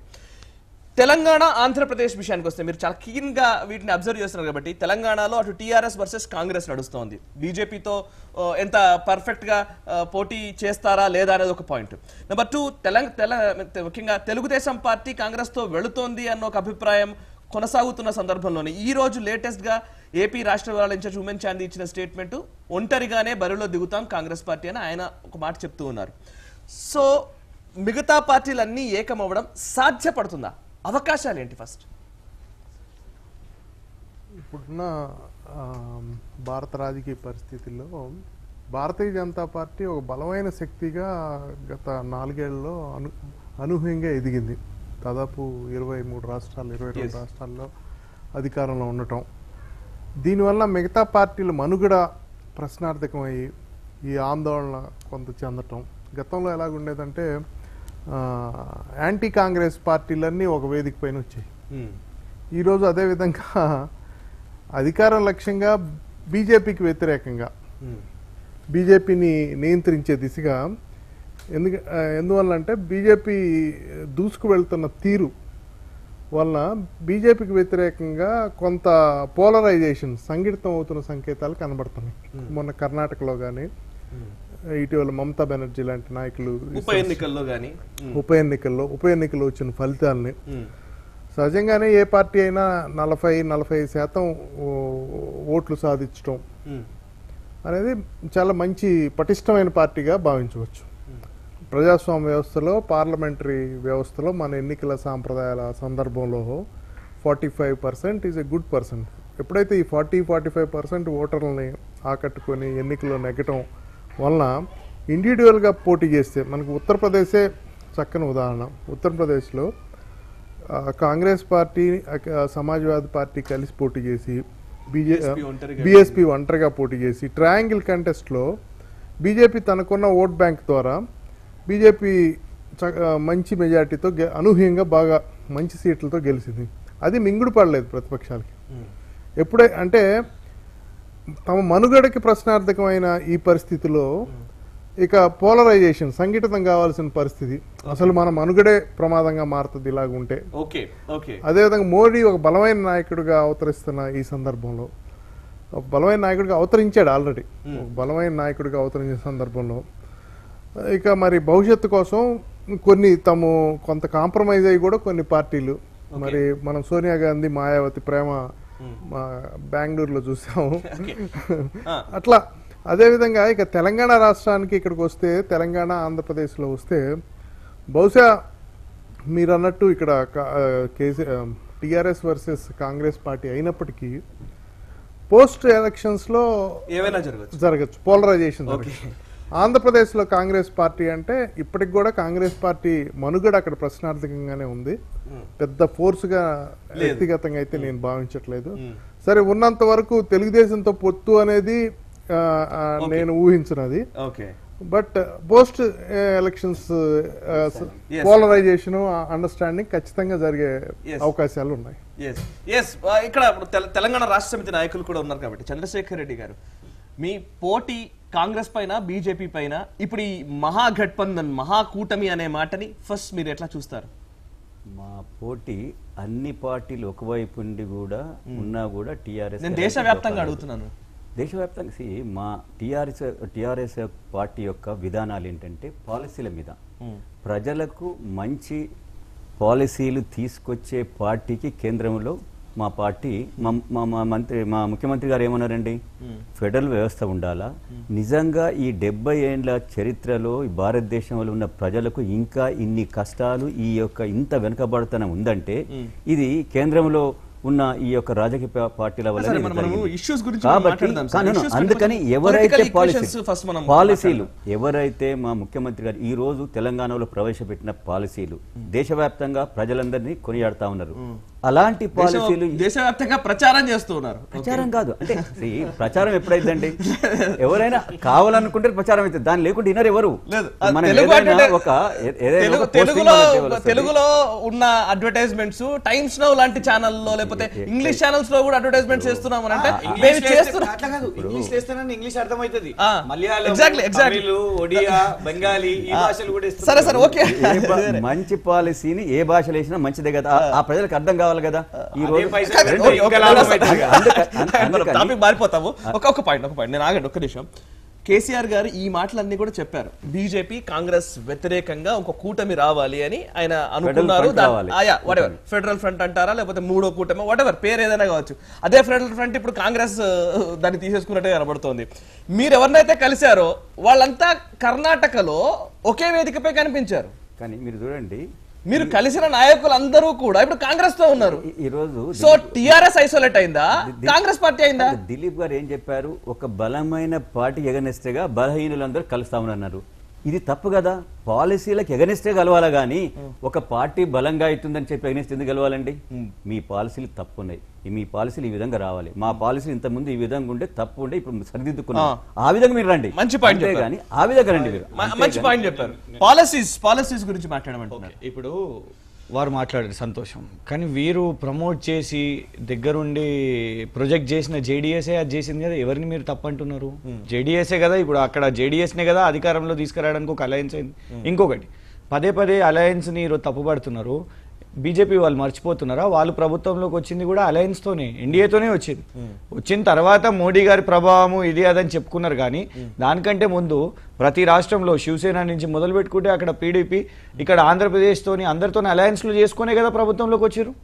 తెలంగాణ ఆంధ్రప్రదేశ్ విషయానికి వస్తే మీరు చాలా keen గా వీటిని అబ్జర్వ్ చేస్తున్నారు కాబట్టి తెలంగాణలో అటు టీఆర్ఎస్ వర్సెస్ కాంగ్రెస్ నడుస్తోంది బీజేపీతో ఎంత పర్ఫెక్ట్ గా ఆ, పోటీ చేస్తారా లేదా అనేది ఒక పాయింట్ నెంబర్ టూ తెలంగ తెల ముఖ్యంగా తెలుగుదేశం పార్టీ కాంగ్రెస్ తో వెళుతోంది అన్న ఒక అభిప్రాయం కొనసాగుతున్న సందర్భంలోనే ఈ రోజు లేటెస్ట్ గా ఏపీ రాష్ట్ర వ్యవహారాల ఇన్ఛార్జ్ ఉమెన్ చాందీ ఇచ్చిన స్టేట్మెంట్ ఒంటరిగానే బరిలో దిగుతాం కాంగ్రెస్ పార్టీ అని ఆయన ఒక మాట చెప్తూ ఉన్నారు సో మిగతా పార్టీలన్నీ ఏకమవ్వడం సాధ్యపడుతుందా అవకాశాలు ఏంటి ఫస్ట్ ఇప్పుడున్న ఆ, భారత రాజకీయ పరిస్థితుల్లో భారతీయ జనతా పార్టీ ఒక బలమైన శక్తిగా గత నాలుగేళ్లలో అను అనూహ్యంగా ఎదిగింది దాదాపు ఇరవై మూడు రాష్ట్రాలు ఇరవై రెండు రాష్ట్రాల్లో అధికారంలో ఉండటం దీనివల్ల మిగతా పార్టీల మనుగడ ప్రశ్నార్థకమయ్యి ఈ ఆందోళన కొంత చెందటం గతంలో ఎలాగుండేదంటే ఆ, యాంటీ కాంగ్రెస్ పార్టీలన్నీ ఒక వేదిక పైన వచ్చాయి ఈరోజు అదేవిధంగా అధికారం లక్ష్యంగా బీజేపీకి వ్యతిరేకంగా బీజేపీని నియంత్రించే దిశగా ఎందుకు ఆ, ఎందువల్ల అంటే బీజేపీ దూసుకు వెళ్తున్న తీరు వలన బీజేపీకి వ్యతిరేకంగా కొంత పోలరైజేషన్ సంఘటితం అవుతున్న సంకేతాలు కనబడుతున్నాయి మొన్న కర్ణాటకలో కానీ ఇటీవల మమతా బెనర్జీ లాంటి నాయకులు ఉప ఎన్నికల్లో గానీ ఉప ఎన్నికల్లో ఉప ఎన్నికల్లో వచ్చిన ఫలితాలని సహజంగానే ఏ పార్టీ అయినా నలభై నలభై శాతం ఓ- ఓట్లు సాధించడం అనేది చాలా మంచి పటిష్టమైన పార్టీగా భావించవచ్చు ప్రజాస్వామ్య వ్యవస్థలో పార్లమెంటరీ వ్యవస్థలో మన ఎన్నికల సాంప్రదాయాల సందర్భంలో forty five percent is a good percent ఎప్పుడైతే ఈ ఫార్టీ ఫార్టీ ఫైవ్ పర్సెంట్ ఓటర్లని ఆకట్టుకొని ఎన్నికల్లో నెగ్గటం వలన ఇండివిజువల్గా పోటీ చేస్తే మనకు ఉత్తరప్రదేశే చక్కని ఉదాహరణ ఉత్తరప్రదేశ్లో ఆ, కాంగ్రెస్ పార్టీ ఆ, సమాజ్వాదీ పార్టీ కలిసి పోటీ చేసి బీజే ఒంటరిగా బీఎస్పీ ఒంటరిగా పోటీ చేసి ట్రయాంగిల్ కంటెస్ట్లో బీజేపీ తనకున్న ఓట్ బ్యాంక్ ద్వారా బీజేపీ చ- ఆ, మంచి మెజార్టీతో గె- అనూహ్యంగా బాగా మంచి సీట్లతో గెలిచింది అది మింగుడు పడలేదు ప్రతిపక్షాలకి ఎప్పుడై అంటే తమ మనుగడకి ప్రశ్నార్థకమైన ఈ పరిస్థితిలో ఇక పోలరైజేషన్ సంఘటితం కావాల్సిన పరిస్థితి అసలు మన మనుగడే ప్రమాదంగా మారుతుంది ఇలాగ ఉంటే ఓకే ఓకే అదేవిధంగా మోడీ ఒక బలమైన నాయకుడిగా అవతరిస్తున్న ఈ సందర్భంలో ఒక బలమైన నాయకుడిగా అవతరించాడు ఆల్రెడీ ఒక బలమైన నాయకుడిగా అవతరించిన సందర్భంలో ఇక మరి భవిష్యత్తు కోసం కొన్ని తాము కొంత కాంప్రమైజ్ అయ్యి కూడా కొన్ని పార్టీలు మరి మనం సోనియా గాంధీ మాయావతి ప్రేమ మా బెంగళూరులో చూసాము అట్లా అదేవిధంగా ఇక తెలంగాణ రాష్ట్రానికి ఇక్కడికి వస్తే తెలంగాణ ఆంధ్రప్రదేశ్లో వస్తే బహుశా మీరు అన్నట్టు ఇక్కడ కా- ఆ, KC TRS versus Congress party అయినప్పటికీ పోస్ట్ ఎలక్షన్స్ లో ఏమైనా జరగచ్చు జరగచ్చు పోలరైజేషన్ జరగచ్చు ఆంధ్రప్రదేశ్లో కాంగ్రెస్ పార్టీ అంటే ఇప్పటికి కూడా కాంగ్రెస్ పార్టీ మనుగడ అక్కడ ప్రశ్నార్థకంగానే ఉంది పెద్ద ఫోర్స్ గా వ్యక్తిగతంగా అయితే నేను భావించట్లేదు సరే ఉన్నంత వరకు తెలుగుదేశంతో పొత్తు అనేది ఆ, ఆ, నేను ఊహించినది okay but post elections Yes. Polarisation understanding ఖచ్చితంగా జరిగే Yes. అవకాశాలు ఉన్నాయి ఎస్ ఎస్ ఇక్కడ ఇప్పుడు తెల- తెలంగాణ రాష్ట్ర సమితి నాయకులు కూడా ఉన్నారు కాబట్టి చంద్రశేఖర్ రెడ్డి గారు మీ పోటీ కాంగ్రెస్ పైన బీజేపీ పైన ఇప్పుడు ఈ మహాగఠబంధన్ మహాకూటమి అనే మాటని ఫస్ట్ మీరు ఎట్లా చూస్తారు మా పోటీ అన్ని పార్టీలు ఒకవైపు ఉండి కూడా ఉన్నా కూడా టీఆర్ఎస్ నేను దేశవ్యాప్తంగా అడుగుతున్నాను దేశవ్యాప్తంగా see, మా టీఆర్ఎస్ టీఆర్ఎస్ పార్టీ యొక్క విధానాలు ఏంటంటే పాలసీల మీద ప్రజలకు మంచి పాలసీలు తీసుకొచ్చే పార్టీకి కేంద్రంలో మా పార్టీ మా మా- మా మంత్రి మా ముఖ్యమంత్రి గారు ఏమన్నారండి ఫెడరల్ వ్యవస్థ ఉండాలా నిజంగా ఈ డెబ్బై ఏండ్ల చరిత్రలో ఈ భారతదేశంలో ఉన్న ప్రజలకు ఇంకా ఇన్ని కష్టాలు ఈ యొక్క ఇంత వెనుకబడతనం ఉందంటే ఇది కేంద్రంలో ఉన్న ఈ యొక్క రాజకీయ పా- పార్టీల వల్ల సరే, ఇది మనం- మనము జరిగింది. issues గురించి కాబట్టి మాట్లాడదాం సార్. కానీ Issues గురించి అందుకని కొంచెం ఎవరైతే political పాలసీ equations first మనం పాలసీలు ఎవరైతే మా ముఖ్యమంత్రి గారు ఈ రోజు తెలంగాణలో ప్రవేశపెట్టిన పాలసీలు దేశవ్యాప్తంగా ప్రజలందరినీ కొనియాడుతా ఉన్నారు అలాంటి పాలసీలు దేశ- దేశవ్యాప్తంగా ప్రచారం చేస్తూ ఉన్నారు ప్రచారం కాదు అంటే see, ప్రచారం ఎప్పుడైందండి ఎవరైనా కావాలనుకుంటే ప్రచారం అవుతుంది దాని లేకుంటే ఇన్నర్ ఎవరు లేదు ఆ మనం తెలుగు ఏదైనా advertise- ఒక ఏ- ఏదైనా తెలుగు- ఒక posting తెలుగులో మనం చేయవలసి వస్తుంది. తెలుగులో ఉన్న అడ్వర్టైజ్మెంట్స్ టైమ్స్ నౌ లాంటి ఛానల్లో లేకపోతే ఇంగ్లీష్ ఛానల్స్ లో కూడా అడ్వర్టైజ్మెంట్స్ చేస్తున్నాం అని అంటే మేము చేస్తున్నాం అట్లా కాదు ఇంగ్లీష్ లేస్తేనే ఇంగ్లీష్ అర్థమవుతుంది ఆ. Malayalam Exactly, exactly. తమిళ్ ఒడియా బెంగాలీ ఈ భాషలు కూడా ఇస్తున్నారు. సరే సరే ఓకే ఏ బా- మంచి పాలసీని ఏ భాషలో వేసినా మంచిదే కదా ఆ- ఆ ప్రజలకు అర్థం కావాలి కదా ఈ అదే రోజు పైసలు కాదు, రెండు ఓకే, ఇంకా ఓకే, లాభం వస్తాం. అవుతుంది. అందుక- అం- మనం అందుకని- టాపిక్ మారిపోతాము ఒక ఒక పాయింట్ ఒక పాయింట్ నేను ఆగండి ఒక్క నిమిషం కేసీఆర్ గారు ఈ మాటలన్నీ కూడా చెప్పారు బీజేపీ కాంగ్రెస్ వ్యతిరేకంగా ఒక కూటమి రావాలి అని ఆయన అనుకున్నారు front రావాలి. వాటెవర్ ఫెడరల్ ఫ్రంట్ అంటారా లేకపోతే మూడో కూటమి వాటెవర్ పేరు ఏదైనా కావచ్చు అదే ఫెడరల్ ఫ్రంట్ ఇప్పుడు కాంగ్రెస్ ఆ, దాన్ని తీసేసుకున్నట్టే కనబడుతోంది మీరు ఎవరినైతే కలిశారో వాళ్ళంతా కర్ణాటకలో ఒకే వేదికపై కనిపించారు కానీ మీరు చూడండి మీరు కలిసిన నాయకులు అందరూ కూడా ఇప్పుడు కాంగ్రెస్ తో ఉన్నారు ఈ- ఈ రోజు సో టిఆర్ఎస్ ఐసోలేట్ అయిందా కాంగ్రెస్ పార్టీ అయిందా దిలీప్ గారు ఏం చెప్పారు ఒక బలమైన పార్టీ ఎగనిస్తేగా బలహీనులందరూ కలుస్తామని అన్నారు ఇది తప్పు కదా పాలసీలకు ఎగనిస్తే కలవాలా గానీ ఒక పార్టీ బలంగా అవుతుందని చెప్పి ఎగనిస్తే ఎందుకు కలవాలండి మీ పాలసీలు తప్పు ఉన్నాయి ఈ మీ పాలసీలు ఈ విధంగా రావాలి మా పాలసీలు ఇంత ముందు ఈ విధంగా ఉండే తప్పు ఉండే ఇప్పుడు సరిదిద్దుకున్నాం ఆ విధంగా మీరు రండి మంచి point అంతే చెప్పారు. గానీ ఆ విధంగా రండి మీరు మ- మంచి పాయింట్ చెప్పారు పాలసీస్ పాలసీస్ గురించి మాట్లాడమంటున్నారు ఇప్పుడు వారు మాట్లాడారు సంతోషం కానీ వీరు ప్రమోట్ చేసి దగ్గరుండి ప్రొజెక్ట్ చేసిన జేడీఎస్ఏ అది చేసింది కదా ఎవరిని మీరు తప్పంటున్నారు జేడీఎస్ఏ కదా ఇప్పుడు అక్కడ జేడీఎస్నే కదా అధికారంలో తీసుకురావడానికి ఒక అలయన్స్ అయింది ఇంకొకటి పదే పదే అలయన్స్ని ఈరోజు తప్పుపడుతున్నారు బీజేపీ వాళ్ళు మర్చిపోతున్నారా వాళ్ళు ప్రభుత్వంలోకి వచ్చింది కూడా అలయన్స్ తోనే ఎన్డీఏతోనే వచ్చింది వచ్చిన తర్వాత మోడీ గారి ప్రభావము ఇది అదని చెప్పుకున్నారు కానీ దానికంటే ముందు ప్రతి రాష్ట్రంలో శివసేన నుంచి మొదలు పెట్టుకుంటే అక్కడ పీడీపీ ఇక్కడ ఆంధ్రప్రదేశ్ తోని అందరితోని అలయన్స్లు చేసుకునే కదా ప్రభుత్వంలోకి వచ్చారు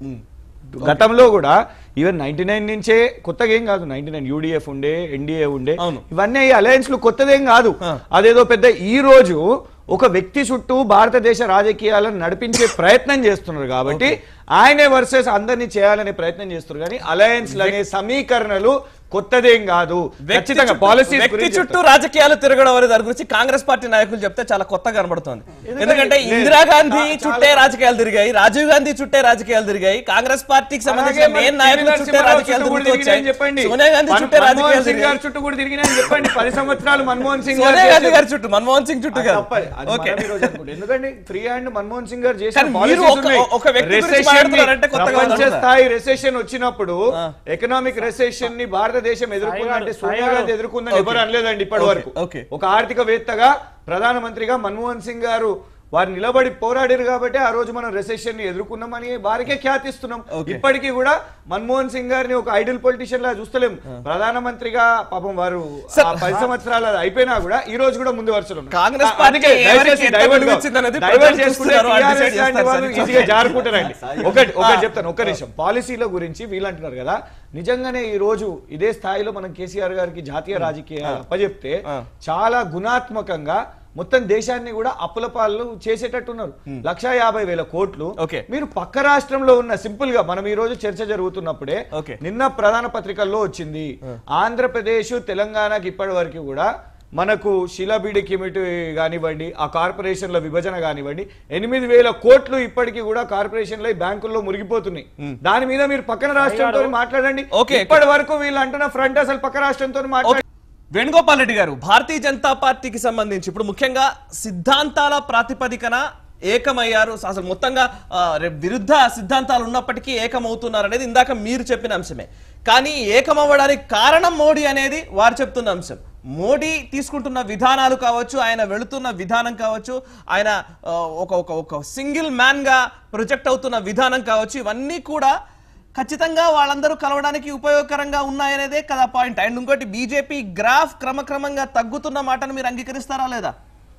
గతంలో కూడా ఈవెన్ నైన్టీ నైన్ నుంచే కొత్తగా ఏం కాదు నైన్టీ నైన్ యూడిఎఫ్ ఉండే ఎన్డీఏ ఉండే అవును. ఇవన్నీ అలయన్స్ లు కొత్తదేం కాదు అదేదో పెద్ద ఈ రోజు ఒక వ్యక్తి చుట్టూ భారతదేశ రాజకీయాలను నడిపించే ప్రయత్నం చేస్తున్నారు కాబట్టి ఆయనే వర్సెస్ అందరినీ చేయాలనే ప్రయత్నం చేస్తున్నారు కానీ అలయన్స్ అనే సమీకరణలు కొత్తదేం కాదు వ్యక్తి ఖచ్చితంగా చుట్టూ- పాలసీ వ్యక్తి చుట్టూ రాజకీయాలు తిరగడం అనే దాని గురించి కాంగ్రెస్ పార్టీ నాయకులు చెప్తే చాలా కొత్తగా కనబడుతోంది ఎందుకంటే లేదు. ఇందిరాగాంధీ చాలా- చుట్టే రాజకీయాలు తిరిగాయి రాజీవ్ గాంధీ చుట్టే రాజకీయాలు తిరిగాయి కాంగ్రెస్ పార్టీకి సంబంధించిన అలాగే మరి మెయిన్ నాయకులు పివి చుట్టే నరసింహారావు రాజకీయాలు చుట్టూ కూడా తిరుగుతూ వచ్చాయి తిరిగినాయని చెప్పండి. సోనియా గాంధీ మన్- చుట్టే మన్మోహన్ రాజకీయాలు సింగ్ గారి తిరిగాయి చుట్టూ కూడా తిరిగినాయని చెప్పండి పది సంవత్సరాలు మన్మోహన్ సింగ్ గారు సోనియా గాంధీ చేసిన- గారి చుట్టూ మన్మోహన్ సింగ్ చుట్టూ అది కాదు తప్పదు. అది ఓకే మనం ఈ రోజు అనుకుంటాం. ఎందుకంటే త్రీ అండ్ మన్మోహన్ సింగ్ గారు చేసిన కానీ మీరు policies ఒక- ఉన్నాయి. ఒక వ్యక్తి గురించి Recession ని మాట్లాడుతున్నారంటే కొత్తగా ప్రపంచ ఉంటుందా? స్థాయి రెసెషన్ వచ్చినప్పుడు ఎకనామిక్ రెసెషన్ ని భారతదేశం ఎదుర్కొందంటే సాయి సోనియా గారు- గాంధీ ఎదుర్కొందని ఎవరు అనలేదండి ఇప్పటి ఓకే, వరకు ఓకే. ఒక ఆర్థికవేత్తగా ప్రధానమంత్రిగా మన్మోహన్ సింగ్ గారు వారు నిలబడి పోరాడారు కాబట్టి ఆ రోజు మనం రెసెషన్ ని ఎదుర్కొన్నామని వారికే ఖ్యాతిస్తున్నాం ఓకే. ఇప్పటికీ కూడా మన్మోహన్ సింగ్ గారిని ఒక ఐడల్ పొలిటీషియన్ లా చూస్తలేం ప్రధానమంత్రిగా పాపం వారు ఆ పది సంవత్సరాలు అయిపోయినా కూడా ఈ రోజు కూడా ముందు వరుసలో ఉన్నారు. కాంగ్రెస్ ఆ, పార్టీ అందుకే ఎవరికి దయచేసి ఎంత divert విలువ గా- ఇచ్చిందనేది divert ప్రజలు చేసుకుంటే చూస్తున్నారు, వాళ్ళు TRS decide లాంటి వాళ్ళు చేస్తారు. ఈజీగా జారుకుంటారండి ఒకటి ఒకటి చెప్తాను ఒక్క నిమిషం పాలసీల గురించి వీళ్ళు అంటున్నారు కదా నిజంగానే ఈ రోజు ఇదే స్థాయిలో మనం కేసీఆర్ గారికి జాతీయ రాజకీయాలు అప్పచెప్తే చాలా గుణాత్మకంగా మొత్తం దేశాన్ని కూడా అప్పుల పాలు చేసేటట్టున్నారు లక్షా యాభై వేల కోట్లు ఓకే. మీరు పక్క రాష్ట్రంలో ఉన్న సింపుల్ గా మనం ఈ రోజు చర్చ జరుగుతున్నప్పుడే ఓకే. నిన్న ప్రధాన పత్రికల్లో వచ్చింది ఆంధ్రప్రదేశ్ తెలంగాణకి ఇప్పటి వరకు కూడా మనకు శిలాబీడి కిమిటి కానివ్వండి ఆ కార్పొరేషన్ల విభజన కానివ్వండి ఎనిమిది వేల కోట్లు ఇప్పటికీ కూడా కార్పొరేషన్లు బ్యాంకుల్లో మురిగిపోతున్నాయి దాని మీద మీరు పక్కన రాష్ట్రంతో మాట్లాడండి ఓకే. ఇప్పటి వరకు వీళ్ళు అంటున్న ఫ్రంట్ అసలు పక్క రాష్ట్రంతో మాట్లాడి వేణుగోపాల్ రెడ్డి గారు భారతీయ జనతా పార్టీకి సంబంధించి ఇప్పుడు ముఖ్యంగా సిద్ధాంతాల ప్రాతిపదికన ఏకమయ్యారు అసలు మొత్తంగా ఆ, రే- విరుద్ధ సిద్ధాంతాలు ఉన్నప్పటికీ ఏకమవుతున్నారు అనేది ఇందాక మీరు చెప్పిన అంశమే కానీ ఏకమవ్వడానికి కారణం మోడీ అనేది వారు చెప్తున్న అంశం మోడీ తీసుకుంటున్న విధానాలు కావచ్చు ఆయన వెళుతున్న విధానం కావచ్చు ఆయన ఆ, ఒక ఒక ఒక సింగిల్ మ్యాన్ గా ప్రొజెక్ట్ అవుతున్న విధానం కావచ్చు ఇవన్నీ కూడా ఖచ్చితంగా వాళ్ళందరూ కలవడానికి ఉపయోగకరంగా ఉన్నాయనేదే కదా పాయింట్ అండ్ ఇంకోటి బీజేపీ గ్రాఫ్ క్రమక్రమంగా తగ్గుతున్న మాటను మీరు అంగీకరిస్తారా లేదా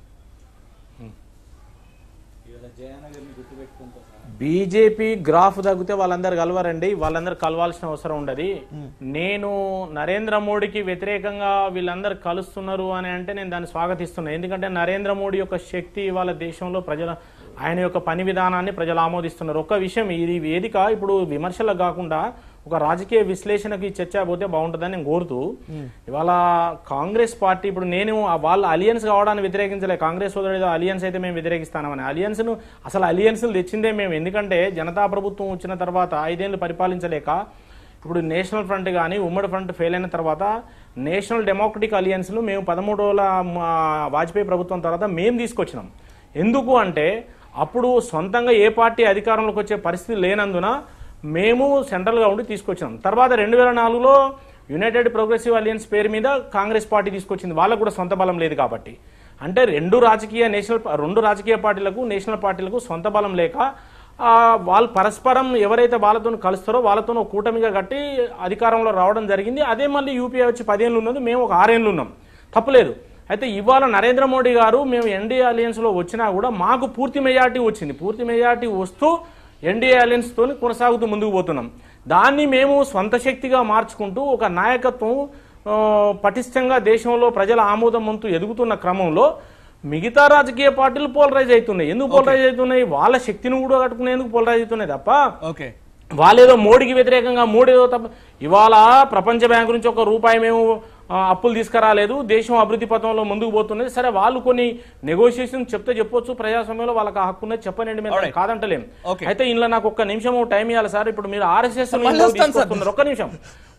బీజేపీ గ్రాఫ్ తగ్గితే వాళ్ళందరూ కలవరండి వాళ్ళందరూ కలవాల్సిన అవసరం ఉండదు నేను నరేంద్ర మోడీకి వ్యతిరేకంగా వీళ్ళందరూ కలుస్తున్నారు అని అంటే నేను దాన్ని స్వాగతిస్తున్నాను ఎందుకంటే నరేంద్ర మోడీ యొక్క శక్తి వాళ్ళ దేశంలో ప్రజల ఆయన యొక్క పని విధానాన్ని ప్రజలు ఆమోదిస్తున్నారు ఒక విషయం ఇది వేదిక ఇప్పుడు విమర్శలకు కాకుండా ఒక రాజకీయ విశ్లేషణకి చర్చ పోతే బాగుంటుందని నేను కోరుతూ ఇవాళ కాంగ్రెస్ పార్టీ ఇప్పుడు నేను ఆ వాళ్ళ అలియన్స్ కావడాన్ని వ్యతిరేకించలే కాంగ్రెస్ సోదరుడు ఏదో అలియన్స్ అయితే మేము వ్యతిరేకిస్తామని అలియన్స్ ను అసలు అలియన్స్ తెచ్చిందే మేము ఎందుకంటే జనతా ప్రభుత్వం వచ్చిన తర్వాత ఐదేళ్లు పరిపాలించలేక ఇప్పుడు నేషనల్ ఫ్రంట్ కానీ ఉమ్మడి ఫ్రంట్ ఫెయిల్ అయిన తర్వాత నేషనల్ డెమోక్రటిక్ అలియన్స్ను మేము పదమూడు రోజుల మా వాజ్పేయి ప్రభుత్వం తర్వాత మేము తీసుకొచ్చినాం ఎందుకు అంటే అప్పుడు సొంతంగా ఏ పార్టీ అధికారంలోకి వచ్చే పరిస్థితి లేనందున మేము సెంట్రల్గా ఉండి తీసుకొచ్చినాం తర్వాత రెండు వేల నాలుగులో యునైటెడ్ ప్రోగ్రెసివ్ అలియన్స్ పేరు మీద కాంగ్రెస్ పార్టీ తీసుకొచ్చింది వాళ్ళకు కూడా సొంత బలం లేదు కాబట్టి అంటే రెండు రాజకీయ నేషనల్ రెండు రాజకీయ పార్టీలకు నేషనల్ పార్టీలకు సొంత బలం లేక ఆ, వాళ్ళు పరస్పరం ఎవరైతే వాళ్ళతో కలుస్తారో వాళ్ళతో ఒక కూటమిగా కట్టి అధికారంలో రావడం జరిగింది అదే మళ్ళీ యూపీఐ వచ్చి పదేళ్ళు ఉన్నది మేము ఒక ఆరేళ్ళు ఉన్నాం తప్పులేదు అయితే ఇవాళ నరేంద్ర మోడీ గారు మేము ఎన్డీఏ అలయన్స్లో వచ్చినా కూడా మాకు పూర్తి మెజార్టీ వచ్చింది పూర్తి మెజార్టీ వస్తూ ఎన్డీఏ అలయన్స్తో కొనసాగుతూ ముందుకు పోతున్నాం దాన్ని మేము స్వంత శక్తిగా మార్చుకుంటూ ఒక నాయకత్వం ఆ, పటిష్టంగా దేశంలో ప్రజల ఆమోదం వంతు ఎదుగుతున్న క్రమంలో మిగతా రాజకీయ పార్టీలు పోలరైజ్ అవుతున్నాయి ఎందుకు పోలరైజ్ అవుతున్నాయి వాళ్ళ శక్తిని కూడా కట్టుకునేందుకు పోలరైజ్ అవుతున్నాయి తప్ప ఓకే వాళ్ళేదో మోడీకి వ్యతిరేకంగా మోడీ ఏదో తప్ప ఇవాళ ప్రపంచ బ్యాంకు నుంచి ఒక రూపాయి మేము ఆ, అప్పులు తీసుకురాలేదు దేశం అభివృద్ధి పథంలో ముందుకు పోతున్నది సరే వాళ్ళు కొన్ని నెగోషియేషన్ చెప్తే చెప్పొచ్చు ప్రజాస్వామ్యంలో వాళ్ళకి ఆ హక్కు ఉన్నది చెప్పనండి మేము Alright. కాదంటలేం Okay. అయితే ఇందులో నాకు ఒక్క నిమిషం టైం ఇవ్వాలి సార్ ఇప్పుడు మీరు ఆర్ఎస్ఎస్ మళ్ళీ వస్తాను సార్. ఒక్క నిమిషం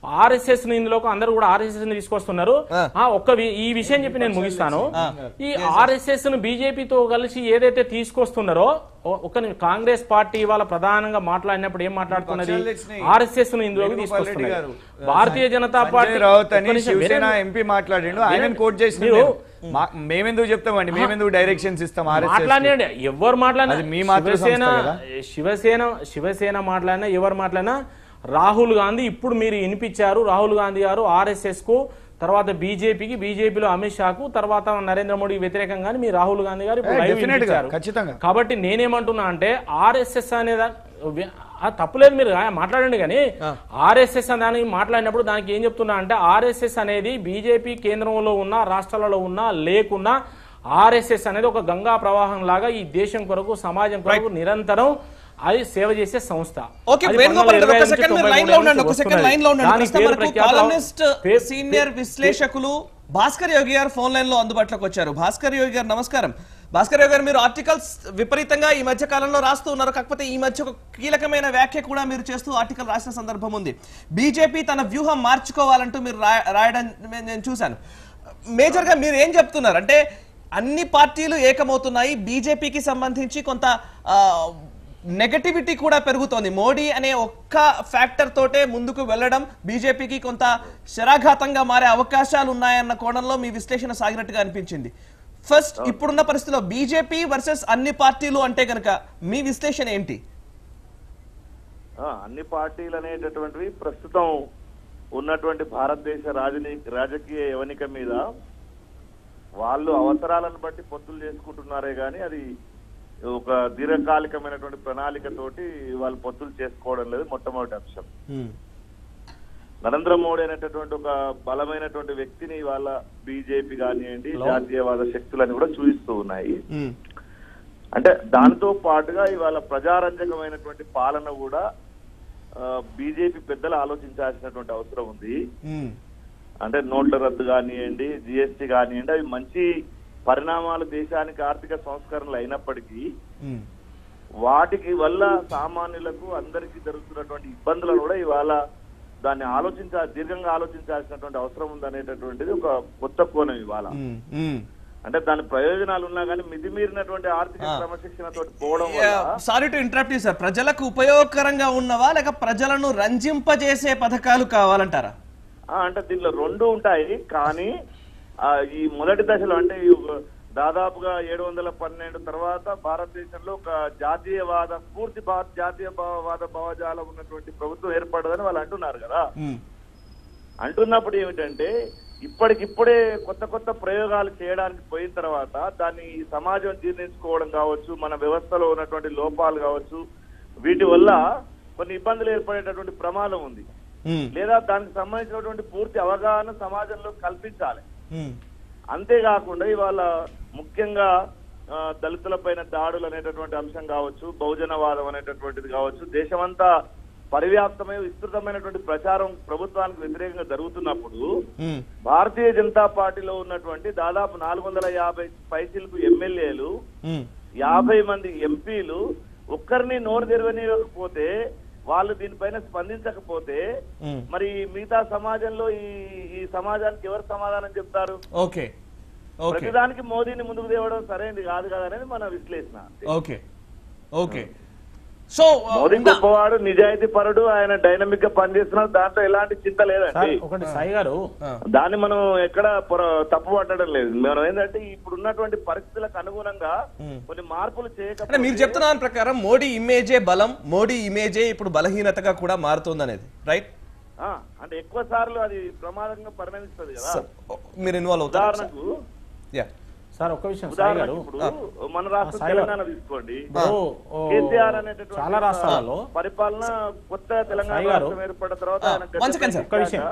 ఆర్ఎస్ఎస్ ని ఇందులోకి అందరూ కూడా ఆర్ఎస్ఎస్ ని తీసుకొస్తున్నారు ఆ. ఆ ఒక్క వి- ఈ విషయం చెప్పి నేను ముగిస్తాను ఈ ఆర్ఎస్ఎస్ ను బీజేపీతో కలిసి ఏదైతే తీసుకొస్తున్నారో ఓ- ఒక ని- కాంగ్రెస్ పార్టీ ఇవాళ ప్రధానంగా మాట్లాడినప్పుడు ఏం మాట్లాడుతున్నది పక్షాలు తెచ్చినాయి. ఆర్ఎస్ఎస్ ను ఇందులోకి వేణుగోపాల్ రెడ్డి తీసుకొస్తున్నారు గారు, భారతీయ జనతా పార్టీ సంజయ్ రావుత్ అని ఒక్క నిమిషం, శివసేన వినండి. ఎంపీ మాట్లాడిండు ఆయన వినండి. కోట్ చేసిన మీరు- మేమెందుకు చెప్తామండి మేమెందుకు డైరెక్షన్స్ ఇస్తాం RSS కి? మాట్లాడండి ఎవరు మాట్లాడినా అది మీ మాతృ సంస్థ శివసేన కదా? శివసేన శివసేన మాట్లాడినా ఎవరు మాట్లాడినా రాహుల్ గాంధీ ఇప్పుడు మీరు వినిపించారు రాహుల్ గాంధీ గారు ఆర్ఎస్ఎస్ కు తర్వాత బీజేపీకి బీజేపీలో అమిత్ షాకు తర్వాత నరేంద్ర మోడీ వ్యతిరేకంగా మీ రాహుల్ గాంధీ గారు ఇప్పుడు ఏ, live definite గా, వినిపించారు. ఖచ్చితంగా. కాబట్టి నేనేమంటున్నా అంటే ఆర్ఎస్ఎస్ అనేది ఆ తప్పులేదు మీరు ఆ మాట్లాడండి కానీ ఆర్ఎస్ఎస్ అని దానికి మాట్లాడినప్పుడు దానికి ఏం చెప్తున్నా అంటే ఆర్ఎస్ఎస్ అనేది బీజేపీ కేంద్రంలో ఉన్న రాష్ట్రాలలో ఉన్న లేకున్నా ఆర్ఎస్ఎస్ అనేది ఒక గంగా ప్రవాహం లాగా ఈ దేశం కొరకు సమాజం కొరకు నిరంతరం అది సేవ చేసే సంస్థ ఓకే అది వేణుగోపాల్ రెడ్డి, 1925 ఒక సెకండ్ మీరు నుంచి లైన్ లో ఉండండి ఒక 93 సెకండ్ లైన్ లో ఉండండి దానికి ప్రస్తుతం పేరు మనకు ప్రఖ్యాత- కాలమిస్ట్ పేరు- సీనియర్ పేరు- విశ్లేషకులు భాస్కర్ యోగి గారు ఫోన్ లైన్ లో అందుబాటులోకి వచ్చారు భాస్కర్ యోగి గారు నమస్కారం భాస్కర్ యోగి గారు మీరు ఆర్టికల్స్ విపరీతంగా ఈ మధ్య కాలంలో రాస్తూ ఉన్నారు కాకపోతే ఈ మధ్య ఒక కీలకమైన వ్యాఖ్య కూడా మీరు చేస్తూ ఆర్టికల్ రాసిన సందర్భం ఉంది బీజేపీ తన వ్యూహం మార్చుకోవాలంటూ మీరు రా- రాయడం నేను- నేను చూశాను మేజర్ గా మీరు ఏం చెప్తున్నారు అంటే అన్ని పార్టీలు ఏకమవుతున్నాయి బీజేపీకి సంబంధించి కొంత ఆ, నెగటివిటీ కూడా పెరుగుతోంది మోడీ అనే ఒక్క ఫ్యాక్టర్ తోటే ముందుకు వెళ్ళడం బీజేపీకి కొంత శరాఘాతంగా మారే అవకాశాలు ఉన్నాయన్న కోణంలో మీ విశ్లేషణ సాగినట్టుగా అనిపించింది ఫస్ట్ ఇప్పుడున్న పరిస్థితిలో బీజేపీ వర్సెస్ అన్ని పార్టీలు అంటే కనుక మీ విశ్లేషణ ఏంటి ఆ, అన్ని పార్టీలు అనేటటువంటివి ప్రస్తుతం ఉన్నటువంటి భారతదేశ రాజనీ రాజకీయ యవనిక మీద వాళ్ళు అవసరాలను బట్టి పొత్తులు చేసుకుంటున్నారే గాని అది ఒక దీర్ఘకాలికమైనటువంటి ప్రణాళికతోటి వాళ్ళు పొత్తులు చేసుకోవడం లేదు మొట్టమొదటి అంశం నరేంద్ర మోడీ అనేటటువంటి ఒక బలమైనటువంటి వ్యక్తిని వాళ్ళ బీజేపీ కానివ్వండి జాతీయవాద శక్తులని కూడా చూపిస్తూ ఉన్నాయి అంటే దాంతో పాటుగా ఇవాళ ప్రజారంజకమైనటువంటి పాలన కూడా బీజేపీ పెద్దలు ఆలోచించాల్సినటువంటి అవసరం ఉంది అంటే నోట్ల రద్దు కానివ్వండి జిఎస్టీ కానివ్వండి అవి మంచి పరిణామాలు దేశానికి ఆర్థిక సంస్కరణలు అయినప్పటికీ వాటికి వల్ల సామాన్యులకు అందరికీ జరుగుతున్నటువంటి ఇబ్బందులను కూడా ఇవాళ దాన్ని ఆలోచించా దీర్ఘంగా ఆలోచించాల్సినటువంటి అవసరం ఉందనేటటువంటిది ఒక కొత్త కోణం ఇవాళ అంటే దాని ప్రయోజనాలు ఉన్నా కానీ మితిమీరినటువంటి ఆర్థిక క్రమశిక్షణ తోటి పోవడం వల్ల సారీ టు ఇంటరప్ట్ సార్ ప్రజలకు ఉపయోగకరంగా ఉన్నవా లేక ప్రజలను రంజింపజేసే పథకాలు కావాలంటారా ఆ, అంటే దీనిలో రెండు ఉంటాయి కానీ ఆ, ఈ మొదటి దశలో అంటే ఈ ఒక దాదాపుగా ఏడు వందల పన్నెండు తర్వాత భారతదేశంలో ఒక జాతీయవాద పూర్తి భారత జాతీయవాద భావజాలం ఉన్నటువంటి ప్రభుత్వం ఏర్పడదని వాళ్ళు అంటున్నారు కదా అంటున్నప్పుడు ఏమిటంటే ఇప్పటికిప్పుడే కొత్త కొత్త ప్రయోగాలు చేయడానికి పోయిన తర్వాత దాన్ని ఈ సమాజం జీర్ణించుకోవడం కావచ్చు మన వ్యవస్థలో ఉన్నటువంటి లోపాలు కావచ్చు వీటి వల్ల కొన్ని ఇబ్బందులు ఏర్పడేటటువంటి ప్రమాదం ఉంది లేదా దానికి సంబంధించినటువంటి పూర్తి అవగాహన సమాజంలో కల్పించాలి అంతేకాకుండా ఇవాళ ముఖ్యంగా ఆ, దళితులపైన దాడులు అనేటటువంటి అంశం కావచ్చు బహుజనవాదం అనేటటువంటిది కావచ్చు దేశమంతా పరివ్యాప్తమై విస్తృతమైనటువంటి ప్రచారం ప్రభుత్వానికి వ్యతిరేకంగా జరుగుతున్నప్పుడు భారతీయ జనతా పార్టీలో ఉన్నటువంటి దాదాపు నాలుగు వందల యాభై పైసలకు ఎమ్మెల్యేలు యాభై మంది ఎంపీలు ఒక్కరిని నోరు తెరవనివ్వకపోతే వాళ్ళు దీనిపైన స్పందించకపోతే మరి మిగతా సమాజంలో ఈ ఈ సమాజానికి ఎవరు సమాధానం చెప్తారు ఓకే ఓకే ప్రతిదానికి మోదీని ముందుకు తేవడం సరైనది కాదు కదా అనేది మన విశ్లేషణ ఓకే ఓకే సో మోదీ గొప్పవాడు నిజాయితీ పరుడు ఆయన డైనమిక్ గా పనిచేస్తున్నాడు దాంట్లో ఎలాంటి చింత సార్ లేదండి ఒకటి సాయి గారు దాన్ని మనం ఎక్కడ పొర- తప్పు పట్టడం లేదు మనం ఏంటంటే ఇప్పుడు ఉన్నటువంటి పరిస్థితులకు అనుగుణంగా కొన్ని మార్పులు అంటే చేయకపోతే మీరు చెప్తున్న దాని ప్రకారం మోడీ ఇమేజే బలం మోడీ ఇమేజే ఇప్పుడు బలహీనతగా కూడా మారుతుంది అనేది రైట్ ఆ, అంటే ఎక్కువ సార్లు అది ప్రమాదంగా పరిణమిస్తుంది కదా మీరు ఇన్వాల్వ్ అవుతారు ఉదాహరణకు యా సార్ ఒక్క విషయం సాయి గారు ఉదాహరణకు ఇప్పుడు మన రాష్ట్రం సాయి గారు. తెలంగాణ తీసుకోండి ఇప్పుడు, ఓ, కేసీఆర్ అనేటటువంటి చాలా రాష్ట్రాలలో పరిపాలన కొత్త తెలంగాణ సాయి గారు. రాష్ట్రం ఏర్పడిన తర్వాత ఆ, ఆయన గద్దె one second, sir. ఒక్క విషయం.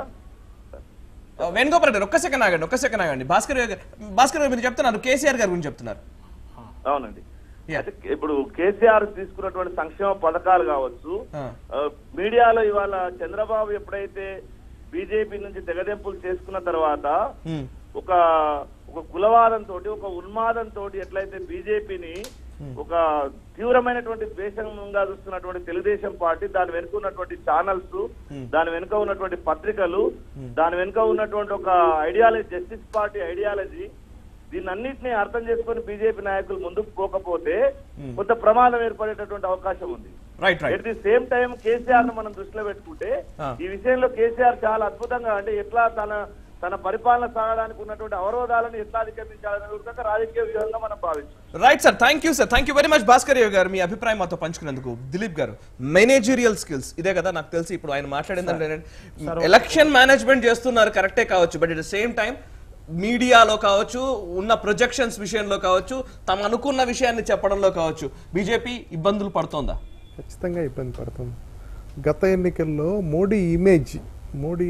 వేణుగోపాల్ రెడ్డి ఒక్క సెకండ్ ఆగండి ఒక్క సెకండ్ ఆగండి భాస్కర్ గారు భాస్కర్ గారు మీరు చెప్తున్నారు కేసీఆర్ గారి గురించి చెప్తున్నారు అవునండి Yeah. అయితే ఇప్పుడు కేసీఆర్ తీసుకున్నటువంటి సంక్షేమ పథకాలు కావచ్చు ఆ. ఆ, మీడియాలో ఇవాళ చంద్రబాబు ఎప్పుడైతే బీజేపీ నుంచి తెగదెంపులు చేసుకున్న తర్వాత Hmm. ఒక ఒక కులవాదం తోటి ఒక ఉన్మాదం తోటి ఎట్లయితే బీజేపీని ఒక తీవ్రమైనటువంటి ద్వేషంగా చూస్తున్నటువంటి తెలుగుదేశం పార్టీ దాని వెనుక ఉన్నటువంటి ఛానల్స్ దాని వెనుక ఉన్నటువంటి పత్రికలు దాని వెనుక ఉన్నటువంటి ఒక ఐడియాలజీ జస్టిస్ పార్టీ ఐడియాలజీ దీన్ని అన్నింటినీ అర్థం చేసుకొని బీజేపీ నాయకులు ముందుకు పోకపోతే కొంత ప్రమాదం ఏర్పడేటటువంటి అవకాశం ఉంది right right at the same time KCR ను మనం దృష్టిలో పెట్టుకుంటే Ah. ఈ విషయంలో కేసీఆర్ చాలా అద్భుతంగా అంటే ఎట్లా తన తన పరిపాలన సాగడానికి ఉన్నటువంటి అవరోధాలను ఎట్లా అధిగమించాలనే విధంగా రాజకీయ వ్యూహంగా మనం భావించాం right sir thank you sir thank you very much Bhaskar Rao గారు మీ అభిప్రాయం మాతో పంచుకున్నందుకు దిలీప్ గారు మేనేజీరియల్ స్కిల్స్ ఇదే కదా నాకు తెలిసి ఇప్పుడు ఆయన మాట్లాడిందంటే ఎలక్షన్ మేనేజ్మెంట్ చేస్తున్నారు కరెక్టే కావచ్చు బట్ ఇట్ సేమ్ టైం మీడియాలో కావచ్చు ఉన్న ప్రొజెక్షన్స్ విషయంలో కావచ్చు తమ అనుకున్న విషయాన్ని చెప్పడంలో కావచ్చు బీజేపీ ఇబ్బందులు పడుతోందా ఖచ్చితంగా ఇబ్బంది పడుతుంది గత ఎన్నికల్లో మోడీ ఇమేజ్ మోడీ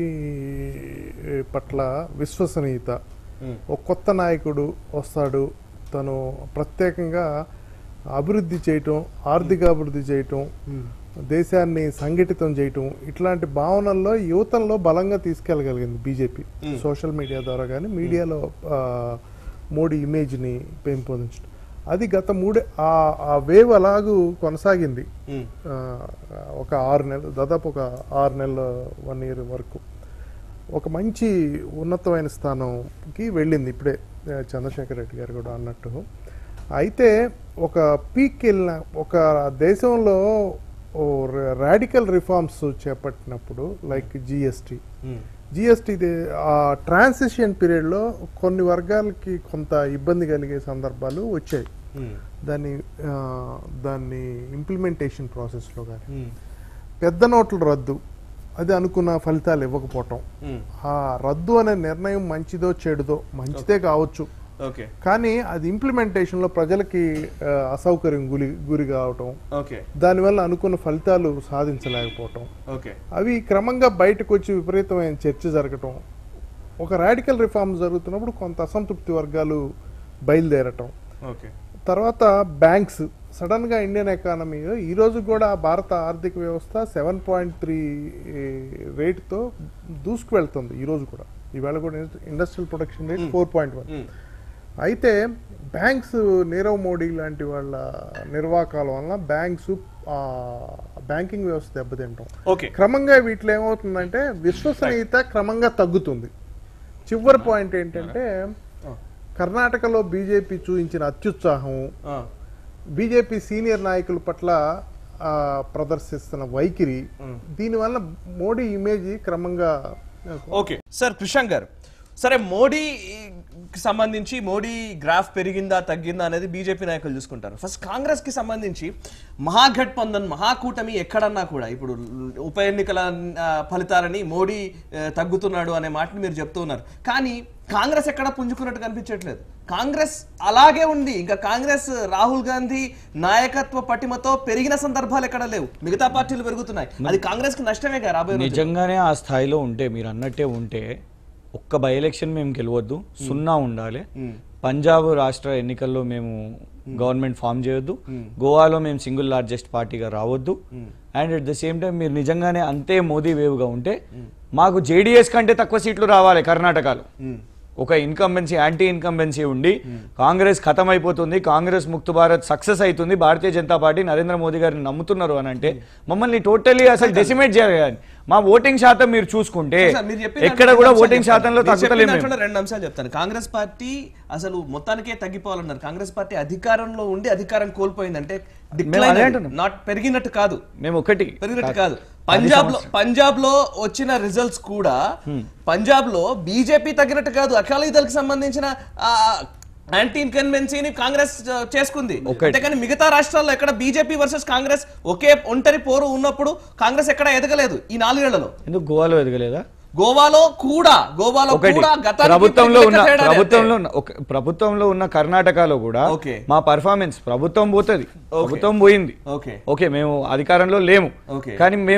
పట్ల విశ్వసనీయత ఒక కొత్త నాయకుడు వస్తాడు తను ప్రత్యేకంగా అభివృద్ధి చేయటం ఆర్థిక అభివృద్ధి చేయటం దేశాన్ని సంఘటితం చేయటం ఇట్లాంటి భావనల్లో యువతల్లో బలంగా తీసుకెళ్ళగలిగింది బీజేపీ సోషల్ మీడియా ద్వారా కానీ మీడియాలో ఆ, మోడీ ఇమేజ్ని పెంపొందించడం అది గత మూడే ఆ ఆ వేవ్ అలాగూ కొనసాగింది ఆ, ఒక ఆరు నెలలు దాదాపు ఒక ఆరు నెలల వన్ ఇయర్ వరకు ఒక మంచి ఉన్నతమైన స్థానంకి వెళ్ళింది ఇప్పుడే ఆ, చంద్రశేఖర్ రెడ్డి గారు కూడా అన్నట్టు అయితే ఒక పీక్ వెళ్ళిన ఒక దేశంలో రాడికల్ రిఫార్మ్స్ చేపట్టినప్పుడు లైక్ జిఎస్టీ జిఎస్టీ ఆ ట్రాన్సిషన్ పీరియడ్లో కొన్ని వర్గాలకి కొంత ఇబ్బంది కలిగే సందర్భాలు వచ్చాయి దాన్ని ఆ, దాన్ని ఇంప్లిమెంటేషన్ ప్రాసెస్లో కానీ పెద్ద నోట్ల రద్దు అది అనుకున్న ఫలితాలు ఇవ్వకపోవటం ఆ రద్దు అనే నిర్ణయం మంచిదో చెడుదో మంచిదే కావచ్చు ఓకే కానీ అది ఇంప్లిమెంటేషన్లో ప్రజలకి ఆ, అసౌకర్యం గురి గురి కావటం ఓకే దానివల్ల అనుకున్న ఫలితాలు సాధించలేకపోవటం ఓకే అవి క్రమంగా బయటకు వచ్చి విపరీతమైన చర్చ జరగటం ఒక రాడికల్ రిఫార్మ్ జరుగుతున్నప్పుడు కొంత అసంతృప్తి వర్గాలు బయలుదేరటం ఓకే తర్వాత బ్యాంక్స్ సడన్ గా ఇండియన్ ఎకానమీ ఈ రోజు కూడా భారత ఆర్థిక వ్యవస్థ సెవెన్ పాయింట్ త్రీ రేట్తో దూసుకు వెళ్తుంది ఈ రోజు కూడా ఈవేళ కూడా industrial production rate four point one అయితే బ్యాంక్స్ నీరవ్ మోడీ లాంటి వాళ్ళ నిర్వాకాల వలన బ్యాంక్స్ బ్యాంకింగ్ వ్యవస్థ దెబ్బతింటాం ఓకే క్రమంగా వీటిలో ఏమవుతుందంటే విశ్వసనీయత క్రమంగా తగ్గుతుంది చివరి పాయింట్ ఏంటంటే కర్ణాటకలో బీజేపీ చూపించిన అత్యుత్సాహం బీజేపీ సీనియర్ నాయకుల పట్ల ఆ, ప్రదర్శిస్తున్న వైఖరి దీనివల్ల మోడీ ఇమేజ్ క్రమంగా ఓకే సార్ కృషాంక్ గారు సరే మోడీకి సంబంధించి మోడీ గ్రాఫ్ పెరిగిందా తగ్గిందా అనేది బీజేపీ నాయకులు చూసుకుంటారు ఫస్ట్ కాంగ్రెస్ కి సంబంధించి మహాగఠబంధన్ మహాకూటమి ఎక్కడన్నా కూడా ఇప్పుడు ఉప ఎన్నికల ఆ, ఫలితాలని మోడీ ఆ, తగ్గుతున్నాడు అనే మాటని మీరు చెప్తూ ఉన్నారు కానీ కాంగ్రెస్ ఎక్కడ పుంజుకున్నట్టు కనిపించట్లేదు కాంగ్రెస్ అలాగే ఉంది ఇంకా కాంగ్రెస్ రాహుల్ గాంధీ నాయకత్వ పటిమతో పెరిగిన సందర్భాలు ఎక్కడ లేవు మిగతా పార్టీలు పెరుగుతున్నాయి అది కాంగ్రెస్ కి నష్టమే కదా రాబోయే రోజుల్లో. నిజంగానే ఆ స్థాయిలో ఉంటే మీరు అన్నట్టే ఉంటే ఒక్క బై ఎలక్షన్ మేము గెలవద్దు సున్నా ఉండాలి పంజాబ్ రాష్ట్ర ఎన్నికల్లో మేము గవర్నమెంట్ ఫామ్ చేయొద్దు గోవాలో మేము సింగిల్ లార్జెస్ట్ పార్టీగా రావద్దు and at the same time మీరు నిజంగానే అంతే మోదీ వేవ్గా ఉంటే మాకు జేడీఎస్ కంటే తక్కువ సీట్లు రావాలి కర్ణాటకలో ఒక ఇన్కంబెన్సీ యాంటీ ఇన్కంబెన్సీ ఉండి కాంగ్రెస్ ఖతం అయిపోతుంది కాంగ్రెస్ ముక్త భారత్ సక్సెస్ అవుతుంది భారతీయ జనతా పార్టీ నరేంద్ర మోదీ గారిని నమ్ముతున్నారు అని అంటే మమ్మల్ని టోటల్లీ అసలు డెసిమేట్ చేయాలి మా ఓటింగ్ శాతం మీరు చూసుకుంటే సార్, మీరు చెప్పిన ఎక్కడ దాంట్లో కూడా రెండు ఓటింగ్ అంశాలు శాతంలో చెప్తాను. మీరు చెప్పిన తగ్గుతలేము దాంట్లో రెండు అంశాలు చెప్తాను కాంగ్రెస్ పార్టీ అసలు మొత్తానికే తగ్గిపోవాలన్నారు కాంగ్రెస్ పార్టీ అధికారంలో ఉండి అధికారం కోల్పోయిందంటే అదే అంటున్నాం. నాట్ పెరిగినట్టు కాదు మేము ఒకటి పెరిగినట్టు కాదు పంజాబ్ లో పంజాబ్ లో వచ్చిన రిజల్ట్స్ కూడా పంజాబ్ లో బీజేపీ తగ్గినట్టు కాదు అకాలీదళకి సంబంధించిన యాంటీ ఇన్కన్వెన్సీని కాంగ్రెస్ ఆ, చేసుకుంది ఒకటి. అంతేకాని మిగతా రాష్ట్రాల్లో ఎక్కడ బీజేపీ వర్సెస్ కాంగ్రెస్ ఒకే ఒంటరి పోరు ఉన్నప్పుడు కాంగ్రెస్ ఎక్కడ ఎదగలేదు ఈ నాలుగేళ్లలో ఎందుకు గోవాలో ఎదగలేదా గోవాలో కూడా గోవాలో ఒకటి కూడా గతానికి ప్రభుత్వంలో ఇప్పటికీ ఉన్న తేడా లేదు. ప్రభుత్వంలో ఉన్న ఒక ప్రభుత్వంలో ఉన్న కర్ణాటకలో కూడా ఓకే. మా పర్ఫార్మెన్స్ ప్రభుత్వం పోతుంది ప్రభుత్వం పోయింది ఓకే ఓకే మేము అధికారంలో లేము ఓకే. కానీ మేము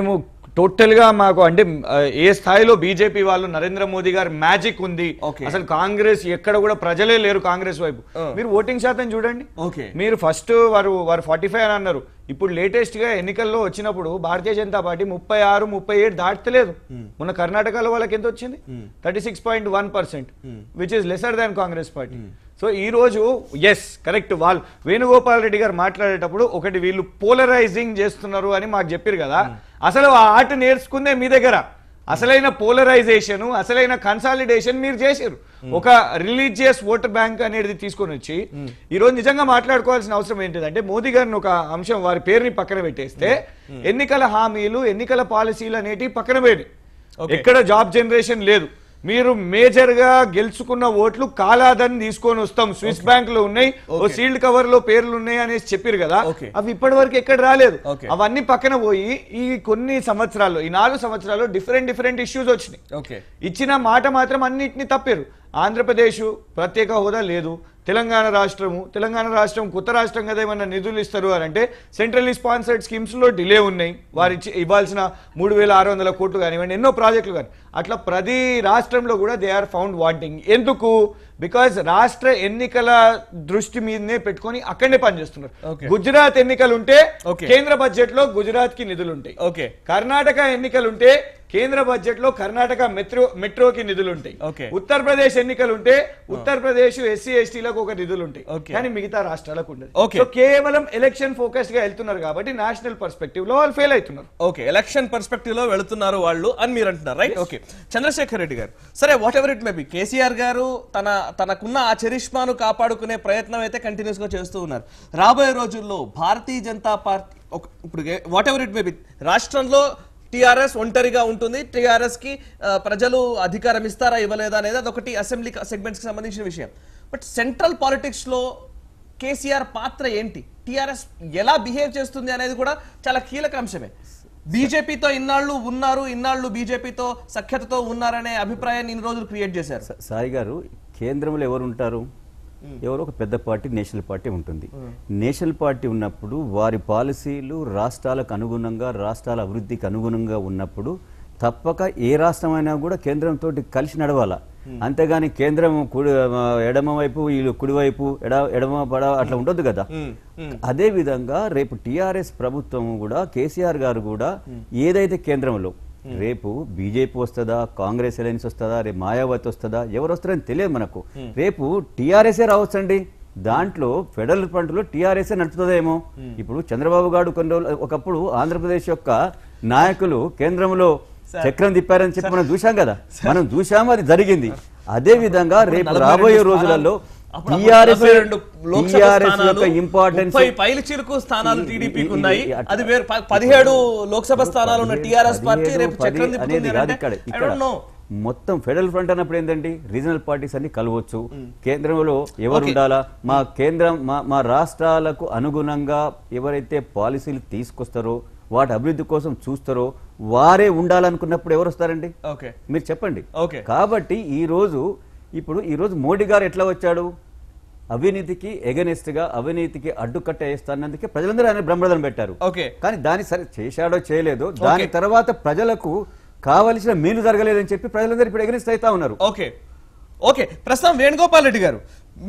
టోటల్ గా మాకు అంటే ఆ, ఏ స్థాయిలో బీజేపీ వాళ్ళు నరేంద్ర మోదీ గారి మ్యాజిక్ ఉంది Okay. అసలు కాంగ్రెస్ ఎక్కడ కూడా ప్రజలే లేరు కాంగ్రెస్ వైపు మీరు ఓటింగ్ శాతం చూడండి Okay. మీరు ఫస్ట్ వారు వారు ఫార్టీ ఫైవ్ అని అన్నారు ఇప్పుడు లేటెస్ట్ గా ఎన్నికల్లో వచ్చినప్పుడు భారతీయ జనతా పార్టీ ముప్పై ఆరు ముప్పై ఏడు దాటలేదు మొన్న కర్ణాటకలో వాళ్ళకి ఎంత వచ్చింది thirty six point one percent which is lesser than Congress party so ఈ రోజు ఎస్ కరెక్ట్ వాళ్ళు వేణుగోపాల్ రెడ్డి గారు మాట్లాడేటప్పుడు ఒకటి వీళ్ళు పోలరైజింగ్ చేస్తున్నారు అని మాకు చెప్పారు కదా అసలు ఆ ఆర్ట్ నేర్చుకుందే మీ దగ్గర అసలైన పోలరైజేషన్ అసలైన కన్సాలిడేషన్ మీరు చేశారు ఒక రిలీజియస్ ఓటర్ బ్యాంక్ అనేది తీసుకొని వచ్చి ఈ రోజు నిజంగా మాట్లాడుకోవాల్సిన అవసరం ఏంటిదంటే మోదీ గారిని ఒక అంశం వారి పేరుని పక్కన పెట్టేస్తే ఎన్నికల హామీలు ఎన్నికల పాలసీలు అనేటివి పక్కన పోయి ఎక్కడ జాబ్ జనరేషన్ లేదు మీరు మేజర్ గా గెలుచుకున్న ఓట్లు కాలాదని తీసుకొని వస్తాం స్విస్ బ్యాంక్ లో ఉన్నాయి ఓ సీల్డ్ కవర్ లో పేర్లు ఉన్నాయి అనేసి చెప్పారు కదా Okay. అవి ఇప్పటి వరకు ఎక్కడ రాలేదు Okay. అవన్నీ పక్కన పోయి ఈ కొన్ని సంవత్సరాల్లో ఈ నాలుగు సంవత్సరాల్లో డిఫరెంట్ డిఫరెంట్ ఇష్యూస్ వచ్చినాయి ఓకే ఇచ్చిన మాట మాత్రం అన్నిటిని తప్పారు ఆంధ్రప్రదేశ్ ప్రత్యేక హోదా లేదు తెలంగాణ రాష్ట్రము తెలంగాణ రాష్ట్రం కొత్త రాష్ట్రం కదా ఏమన్నా నిధులు ఇస్తారు అని అంటే సెంట్రల్లీ స్పాన్సర్డ్ స్కీమ్స్ లో డిలే ఉన్నాయి వారి ఇచ్చి- ఇవ్వాల్సిన మూడు వేల ఆరు వందల కోట్లు కానివ్వండి ఎన్నో ప్రాజెక్టులు కానీ అట్లా ప్రతి రాష్ట్రంలో కూడా దే ఆర్ ఫౌండ్ వాంటింగ్ ఎందుకు బికాజ్ రాష్ట్ర ఎన్నికల దృష్టి మీదనే పెట్టుకొని అక్కడనే పనిచేస్తున్నారు Okay. గుజరాత్ ఎన్నికలు ఉంటే Okay. కేంద్ర బడ్జెట్ లో గుజరాత్ కి నిధులు ఉంటాయి ఓకే కర్ణాటక ఎన్నికలుంటే కేంద్ర బడ్జెట్ లో కర్ణాటక మెట్రో మెట్రోకి నిధులు ఉంటాయి Okay. ఉత్తరప్రదేశ్ ఎన్నికలుంటే ఉత్తరప్రదేశ్ ఎస్సీ ఎస్టీలకు ఒక నిధులు ఉంటాయి Okay. కానీ మిగతా రాష్ట్రాలకు ఉండదు Okay. సో కేవలం ఎలక్షన్ ఫోకస్ గా వెళ్తున్నారు కాబట్టి నేషనల్ పర్స్పెక్టివ్ లో వాళ్ళు ఫెయిల్ అవుతున్నారు ఓకే ఎలక్షన్ పర్స్పెక్టివ్ లో వెళుతున్నారు వాళ్ళు అని మీరు అంటున్నారు రైట్ ఓకే చంద్రశేఖర్ రెడ్డి గారు సరే whatever it may be KCR గారు తన తనకున్న ఆ చరిష్మాను కాపాడుకునే ప్రయత్నం అయితే కంటిన్యూస్ గా చేస్తూ ఉన్నారు రాబోయే రోజుల్లో భారతీయ జనతా పార్టీ ఒక ఇప్పుడు whatever it may be రాష్ట్రంలో టిఆర్ఎస్ ఒంటరిగా ఉంటుంది టిఆర్ఎస్ కి ఆ, ప్రజలు అధికారం ఇస్తారా ఇవ్వలేదా అనేది అదొకటి అసెంబ్లీ సెగ్మెంట్స్ కి సంబంధించిన విషయం బట్ సెంట్రల్ పాలిటిక్స్ లో కేసీఆర్ పాత్ర ఏంటి టిఆర్ఎస్ ఎలా బిహేవ్ చేస్తుంది అనేది కూడా చాలా కీలక అంశమే బీజేపీతో ఇన్నాళ్ళు ఉన్నారు ఇన్నాళ్ళు బీజేపీతో సఖ్యతతో ఉన్నారనే అభిప్రాయాన్ని ఇన్ని రోజులు క్రియేట్ చేశారు స- సాయి గారు కేంద్రంలో ఎవరు ఉంటారు ఎవరో ఒక పెద్ద పార్టీ నేషనల్ పార్టీ ఉంటుంది నేషనల్ పార్టీ ఉన్నప్పుడు వారి పాలసీలు రాష్ట్రాలకు అనుగుణంగా రాష్ట్రాల అభివృద్ధికి అనుగుణంగా ఉన్నప్పుడు తప్పక ఏ రాష్ట్రమైనా కూడా కేంద్రంతో కలిసి నడవాలా అంతేగాని కేంద్రం కుడి ఆ, ఎడమ వైపు వీళ్ళు కుడివైపు ఎడ ఎడమ పడ అట్లా ఉండొద్దు కదా అదే విధంగా రేపు టిఆర్ఎస్ ప్రభుత్వం కూడా కేసీఆర్ గారు కూడా ఏదైతే కేంద్రంలో రేపు బీజేపీ వస్తుందా కాంగ్రెస్ అలయన్స్ వస్తుందా రేపు మాయావతి వస్తుందా ఎవరు వస్తారని తెలియదు మనకు రేపు టీఆర్ఎస్ఏ రావచ్చండి దాంట్లో ఫెడరల్ ఫ్రంట్ లో టీఆర్ఎస్ఏ నడుపుతుందేమో ఇప్పుడు చంద్రబాబు గారు కొన్ని రోజులు ఒకప్పుడు ఆంధ్రప్రదేశ్ యొక్క నాయకులు కేంద్రంలో చక్రం తిప్పారని చెప్పి మనం చూశాం కదా మనం చూశాము అది జరిగింది అదే విధంగా రేపు నలభై రాబోయే రెండు రోజులలో అప్పుడు టీఆర్ఎస్ నలభై రెండు లోక్సభ టీఆర్ఎస్ స్థానాలు, యొక్క ఇంపార్టెన్స్ ముప్పై పైలు చిరుకు స్థానాలు ఈ- టీడీపీకి ఈ- ఉన్నాయి ఈ- అట్లా- అది వేరు ప- పదిహేడు లోక్సభ స్థానాలు ఉన్న పదిహేడు- టీఆర్ఎస్ పార్టీ పదిహేడు, రేపు పది చక్రం అనేది తిప్పుతుంది కాదు అంటే ఇక్కడ I ఇక్కడ don't know. మొత్తం ఫెడరల్ ఫ్రంట్ అన్నప్పుడు ఏంటండి రీజనల్ పార్టీస్ అన్ని కలవచ్చు కేంద్రంలో ఎవరు Okay. ఉండాలా మా కేంద్రం మా మా రాష్ట్రాలకు అనుగుణంగా ఎవరైతే పాలసీలు తీసుకొస్తారో వాటి అభివృద్ధి కోసం చూస్తారో వారే ఉండాలనుకున్నప్పుడు ఎవరు వస్తారండి ఓకే మీరు చెప్పండి Okay. కాబట్టి ఈ రోజు ఇప్పుడు ఈ రోజు మోడీ గారు ఎట్లా వచ్చాడు అవినీతికి ఎగనెస్ట్ గా అవినీతికి అడ్డుకట్ట వేస్తానందుకే ప్రజలందరూ ఆయన బ్రహ్మరథం పెట్టారు ఓకే కానీ దాని సరే చేశాడో చేయలేదో దాని తర్వాత ప్రజలకు కావలసిన మేలు జరగలేదని చెప్పి ప్రజలందరూ ఇప్పుడు ఎగనిస్ట్ అవుతా ఉన్నారు ఓకే ఓకే ప్రస్తుతం వేణుగోపాల్ రెడ్డి గారు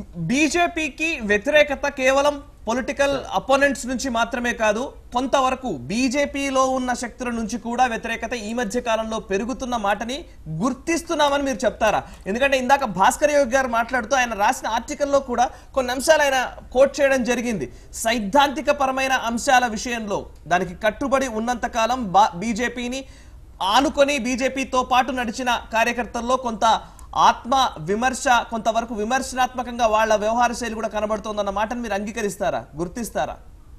బీజేపీకి వ్యతిరేకత కేవలం పొలిటికల్ అపోనెంట్స్ నుంచి మాత్రమే కాదు కొంతవరకు బీజేపీలో ఉన్న శక్తుల నుంచి కూడా వ్యతిరేకత ఈ మధ్య కాలంలో పెరుగుతున్న మాటని గుర్తిస్తున్నామని మీరు చెప్తారా ఎందుకంటే ఇందాక భాస్కర్ యోగి గారు మాట్లాడుతూ ఆయన రాసిన ఆర్టికల్లో కూడా కొన్ని అంశాలు ఆయన కోట్ చేయడం జరిగింది సైద్ధాంతిక పరమైన అంశాల విషయంలో దానికి కట్టుబడి ఉన్నంత కాలం బీజేపీని ఆనుకొని బీజేపీతో పాటు నడిచిన కార్యకర్తల్లో కొంత ఆత్మ విమర్శ కొంతవరకు విమర్శనాత్మకంగా వాళ్ళ వ్యవహార శైలి కూడా కనబడుతోందన్న మాటను మీరు అంగీకరిస్తారా గుర్తిస్తారా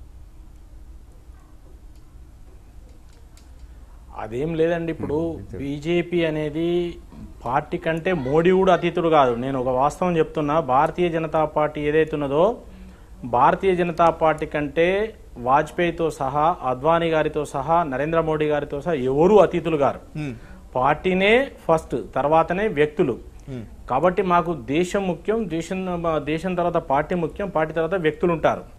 అదేం లేదండి ఇప్పుడు బీజేపీ అనేది పార్టీ కంటే మోడీ కూడా అతీతుడు కాదు నేను ఒక వాస్తవం చెప్తున్నా భారతీయ జనతా పార్టీ ఏదైతే ఉన్నదో భారతీయ జనతా పార్టీ కంటే వాజ్పేయితో సహా అద్వానీ గారితో సహా నరేంద్ర మోడీ గారితో సహా ఎవరు అతీతులు గారు పార్టీనే ఫస్ట్ తర్వాతనే వ్యక్తులు కాబట్టి మాకు దేశం ముఖ్యం దేశం దేశం తర్వాత పార్టీ ముఖ్యం పార్టీ తర్వాత వ్యక్తులు ఉంటారు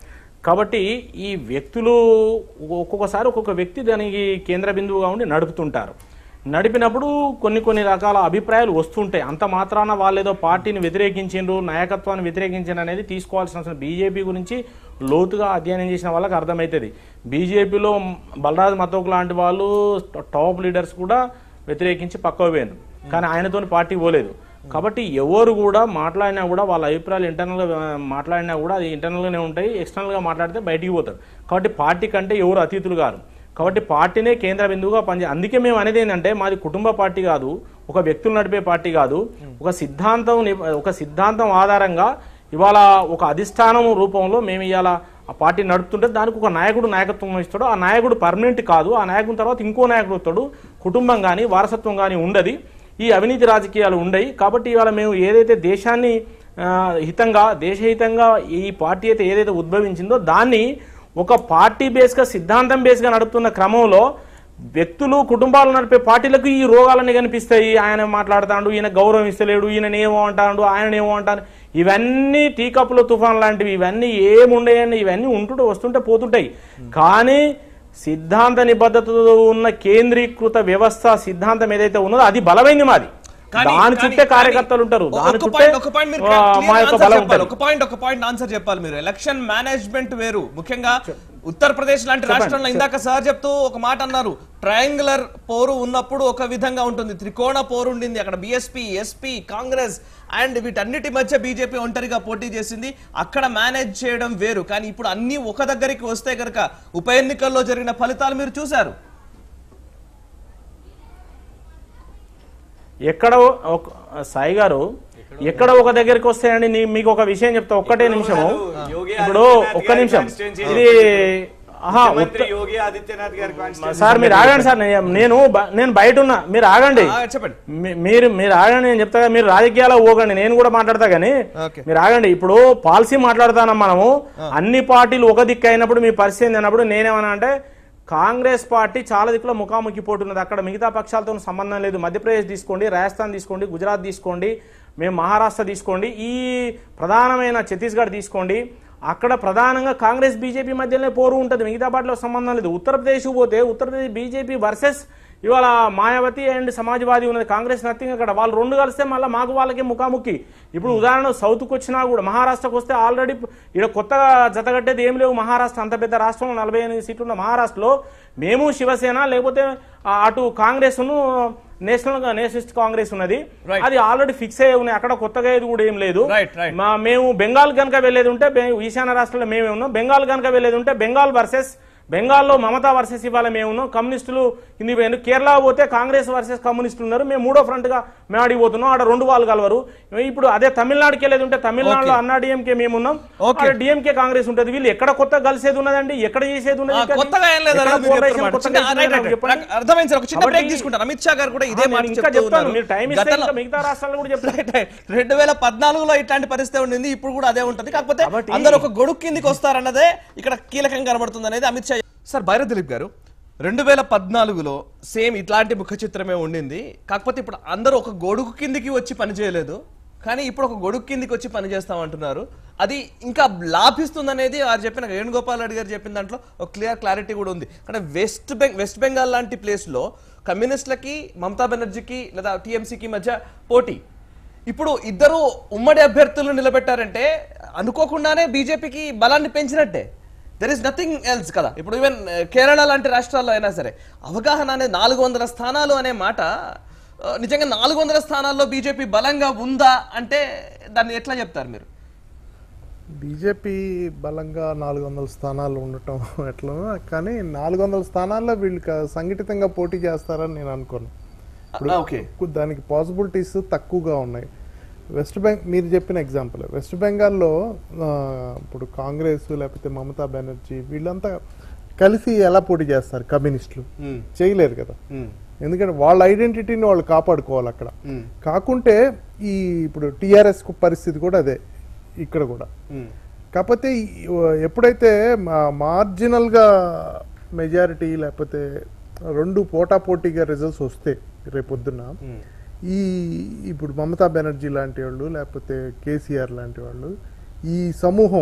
కాబట్టి ఈ వ్యక్తులు ఒక్కొక్కసారి ఒక్కొక్క వ్యక్తి దానికి కేంద్ర బిందువుగా ఉండి నడుపుతుంటారు నడిపినప్పుడు కొన్ని కొన్ని రకాల అభిప్రాయాలు వస్తుంటాయి అంత మాత్రాన వాళ్ళు ఏదో పార్టీని వ్యతిరేకించిండ్రు నాయకత్వాన్ని వ్యతిరేకించారు అనేది తీసుకోవాల్సిన అవసరం బీజేపీ గురించి లోతుగా అధ్యయనం చేసిన వాళ్ళకి అర్థమవుతుంది బీజేపీలో బలరాజ్ మతోక్ లాంటి వాళ్ళు టాప్ లీడర్స్ కూడా వ్యతిరేకించి పక్కకు పోయారు కానీ ఆయనతో పార్టీ పోలేదు కాబట్టి ఎవరు కూడా మాట్లాడినా కూడా వాళ్ళ అభిప్రాయాలు ఇంటర్నల్గా మాట్లాడినా కూడా అది ఇంటర్నల్గానే ఉంటాయి ఎక్స్టర్నల్గా మాట్లాడితే బయటికి పోతారు కాబట్టి పార్టీ కంటే ఎవరు అతీతులు కారు కాబట్టి పార్టీనే కేంద్ర బిందువుగా పనిచే అందుకే మేము అనేది ఏంటంటే మాది కుటుంబ పార్టీ కాదు ఒక వ్యక్తులు నడిపే పార్టీ కాదు ఒక సిద్ధాంతం ని- ఒక సిద్ధాంతం ఆధారంగా ఇవాళ ఒక అధిష్టానం రూపంలో మేము ఇవాళ ఆ పార్టీ నడుపుతుంటే దానికి ఒక నాయకుడు నాయకత్వం వహిస్తాడు ఆ నాయకుడు పర్మనెంట్ కాదు ఆ నాయకుని తర్వాత ఇంకో నాయకుడు వస్తాడు కుటుంబం కానీ వారసత్వం కానీ ఉండదు ఈ అవినీతి రాజకీయాలు ఉండయి కాబట్టి ఇవాళ మేము ఏదైతే దేశాన్ని ఆ, హితంగా దేశహితంగా ఈ పార్టీ అయితే ఏదైతే ఉద్భవించిందో దాన్ని ఒక పార్టీ బేస్గా సిద్ధాంతం బేస్గా నడుపుతున్న క్రమంలో వ్యక్తులు కుటుంబాలు నడిపే పార్టీలకు ఈ రోగాలన్నీ కనిపిస్తాయి ఆయన మాట్లాడుతాడు ఈయన గౌరవం ఇస్తలేడు ఈయన ఏమో అంటాడు ఆయన ఏమో అంటాడు ఇవన్నీ టీ కప్పుల తుఫాన్ లాంటివి ఇవన్నీ ఏముండేయండి ఇవన్నీ ఉంటుంటే వస్తుంటే పోతుంటాయి కానీ సిద్ధాంత నిబద్ధతతో ఉన్న కేంద్రీకృత వ్యవస్థ సిద్ధాంతం ఏదైతే ఉన్నదో అది బలమైంది మాది కానీ- దాని చుట్టే కానీ- కార్యకర్తలు ఉంటారు ఒక- దాని ఒక చుట్టే పాయింట్- ఒక పాయింట్ మీరు ఆ, clear మా యొక్క answer బలం చెప్పాలి. ఉంటుంది ఒక పాయింట్ ఒక పాయింట్ ఆన్సర్ చెప్పాలి మీరు ఎలక్షన్ మేనేజ్మెంట్ వేరు ముఖ్యంగా ఉత్తరప్రదేశ్ లాంటి రాష్ట్రంలో ఇందాక సార్ చెప్తూ ఒక మాట అన్నారు ట్రయాంగులర్ పోరు ఉన్నప్పుడు ఒక విధంగా ఉంటుంది త్రికోణ పోరు ఉండింది అక్కడ బిఎస్పీ ఎస్పీ కాంగ్రెస్ అండ్ వీటన్నిటి మధ్య బీజేపీ ఒంటరిగా పోటీ చేసింది అక్కడ మేనేజ్ చేయడం వేరు కానీ ఇప్పుడు అన్ని ఒక దగ్గరికి వస్తే కనుక ఉప ఎన్నికల్లో జరిగిన ఫలితాలు మీరు చూశారు ఎక్కడ ఒక సాయి గారు ఎక్కడ ఒక దగ్గరికి వస్తాయండి నీ- మీకు ఒక విషయం చెప్తా ఒక్కటే నిమిషము యోగి ఇప్పుడు ఆదిత్యనాథ్ ఒక్క గారి నిమిషం constituency ఇది ఆహా ముఖ్యమంత్రి ఉత్త- యోగి ఆదిత్యనాథ్ గారి constituency. సార్ మీరు ఆగండి సార్ నేను- నేను బ- నేను బయట ఉన్నా మీరు ఆగండి ఆ, చెప్పండి మీ- మీరు మీరు ఆగండి నేను చెప్తా కదా, మీరు రాజకీయాల్లో పోకండి నేను కూడా మాట్లాడతా కానీ ఓకే. మీరు ఆగండి ఇప్పుడు పాలసీ మాట్లాడుతానం మనము అన్ని పార్టీలు ఒక దిక్కు అయినప్పుడు మీ పరిస్థితి ఏంది అన్నప్పుడు నేనేమన్నా అంటే కాంగ్రెస్ పార్టీ చాలా దిక్కులో ముఖాముఖి పోటీ ఉన్నది అక్కడ మిగతా పక్షాలతో సంబంధం లేదు మధ్యప్రదేశ్ తీసుకోండి రాజస్థాన్ తీసుకోండి గుజరాత్ తీసుకోండి మేము మహారాష్ట్ర తీసుకోండి ఈ ప్రధానమైన ఛత్తీస్గఢ్ తీసుకోండి అక్కడ ప్రధానంగా కాంగ్రెస్ బీజేపీ మధ్యలోనే పోరు ఉంటుంది మిగతా పార్టీలో సంబంధం లేదు ఉత్తరప్రదేశ్ పోతే ఉత్తరప్రదేశ్ బీజేపీ వర్సెస్ ఇవాళ మాయావతి అండ్ సమాజ్వాదీ ఉన్నది కాంగ్రెస్ నథింగ్ అక్కడ వాళ్ళు రెండు కలిస్తే మళ్ళీ మాకు వాళ్ళకి ముఖాముఖి ఇప్పుడు ఉదాహరణ సౌత్కి వచ్చినా కూడా మహారాష్ట్రకు వస్తే ఆల్రెడీ ఇక్కడ కొత్తగా జతగట్టేది ఏం లేవు మహారాష్ట్ర అంత పెద్ద రాష్ట్రంలో నలభై ఎనిమిది సీట్లు ఉన్న మహారాష్ట్రలో మేము శివసేన లేకపోతే ఆ అటు కాంగ్రెస్ను నేషనల్ నేషనలిస్ట్ కాంగ్రెస్ ఉన్నది Right. అది ఆల్రెడీ ఫిక్స్ అయ్యి ఉన్నాయి అక్కడ కొత్తగా ఏది కూడా ఏం లేదు Right, right. మా మేము బెంగాల్ కనుక వెళ్ళేది ఉంటే బె- ఈశాన్య రాష్ట్రంలో మేమే ఉన్నాం బెంగాల్ కనుక వెళ్ళేది ఉంటే బెంగాల్ వర్సెస్ బెంగాల్లో మమతా వర్సెస్ ఇవాళ మేము ఉన్నాం కమ్యూనిస్టులు కింది పోయారు కేరళ పోతే కాంగ్రెస్ వర్సెస్ కమ్యూనిస్టులు ఉన్నారు మేము మూడో ఫ్రంట్ గా మేము ఆడికి పోతున్నాం ఆడ రెండు వాళ్ళు కలవరు ఇప్పుడు అదే తమిళనాడుకి వెళ్ళేది ఉంటే తమిళనాడులో Okay. అన్నా డిఎంకే మేము ఉన్నాం Okay. డిఎంకే కాంగ్రెస్ ఉంటుంది వీళ్ళు ఎక్కడ కొత్త కలిసేది ఉన్నదండి ఎక్కడ చేసేది ఉన్నది ఆ, ఇంకా? కొత్తగా ఏం లేదు ఎక్కడ అలా మీరు coalition చెప్తున్నారు. కొత్తగా చిన్న- చేసేది రైట్, నాకు రైట్, చెప్పండి. రైట్. అర్థమైంది సార్ ఒక చిన్న బ్రేక్ కాబట్టి- తీసుకుంటారు అమిత్ షా గారు కూడా ఇదే ఆ, మాట నేను ఇంకా చెప్తూ చెప్తాను ఉన్నారు. మీరు టైం ఇస్తే గతంలో- ఇంకా మిగతా రాష్ట్రాల్లో కూడా చెప్తాను రైట్, రైట్. రెండు వేల పద్నాలుగులో ఇట్లాంటి పరిస్థితి ఉండింది ఇప్పుడు కూడా అదే ఉంటుంది కాకపోతే కాబట్టి- అందరూ ఒక గొడుగు కిందికి వస్తారన్నదే ఇక్కడ కీలకంగా కనబడుతుంది అనేది అమిత్ షా సార్ భైరవ్ దిలీప్ గారు రెండు వేల పద్నాలుగులో సేమ్ ఇట్లాంటి ముఖ చిత్రమే ఉండింది కాకపోతే ఇప్పుడు అందరూ ఒక గొడుగు కిందికి వచ్చి పని చేయలేదు కానీ ఇప్పుడు ఒక గొడుగు కిందికి వచ్చి పని చేస్తామంటున్నారు అది ఇంకా లాభిస్తుంది వారు చెప్పిన వేణుగోపాల్ రెడ్డి గారు చెప్పిన దాంట్లో ఒక క్లియర్ క్లారిటీ కూడా ఉంది కానీ వెస్ట్ బెంగ్ వెస్ట్ బెంగాల్ లాంటి ప్లేస్లో కమ్యూనిస్టులకి మమతా బెనర్జీకి లేదా టీఎంసీకి మధ్య పోటీ ఇప్పుడు ఇద్దరు ఉమ్మడి అభ్యర్థులను నిలబెట్టారంటే అనుకోకుండానే బీజేపీకి బలాన్ని పెంచినట్టే దెర్ ఇస్ నథింగ్ ఎల్స్ కదా ఇప్పుడు ఈవెన్ కేరళ లాంటి రాష్ట్రాల్లో అయినా సరే అవగాహన అనేది నాలుగు వందల స్థానాలు అనే మాట ఆ, నిజంగా నాలుగు వందల స్థానాల్లో బీజేపీ బలంగా ఉందా అంటే దాన్ని ఎట్లా చెప్తారు మీరు బీజేపీ బలంగా నాలుగు వందల స్థానాలు ఉండటం ఎట్లా కానీ నాలుగు వందల స్థానాల్లో వీళ్ళు క- సంఘటితంగా పోటీ చేస్తారని నేను అనుకోను ఇప్పుడు ఓకే దానికి పాసిబిలిటీస్ తక్కువగా ఉన్నాయి వెస్ట్ బెంగ్ మీరు చెప్పిన ఎగ్జాంపుల్ వెస్ట్ బెంగాల్లో ఆ, ఇప్పుడు కాంగ్రెస్ లేకపోతే మమతా బెనర్జీ వీళ్ళంతా కలిసి ఎలా పోటీ చేస్తారు కమ్యూనిస్టులు చేయలేరు కదా ఎందుకంటే వాళ్ళ ఐడెంటిటీని వాళ్ళు కాపాడుకోవాలి అక్కడ కాకుంటే ఈ ఇప్పుడు టిఆర్ఎస్ పరిస్థితి కూడా అదే ఇక్కడ కూడా కాకపోతే ఈ- ఎప్పుడైతే మార్జినల్గా మెజారిటీ లేకపోతే రెండు పోటాపోటీగా రిజల్ట్స్ వస్తే రేపొద్దున ఈ ఇప్పుడు మమతా బెనర్జీ లాంటి వాళ్ళు లేకపోతే కేసీఆర్ లాంటి వాళ్ళు ఈ సమూహం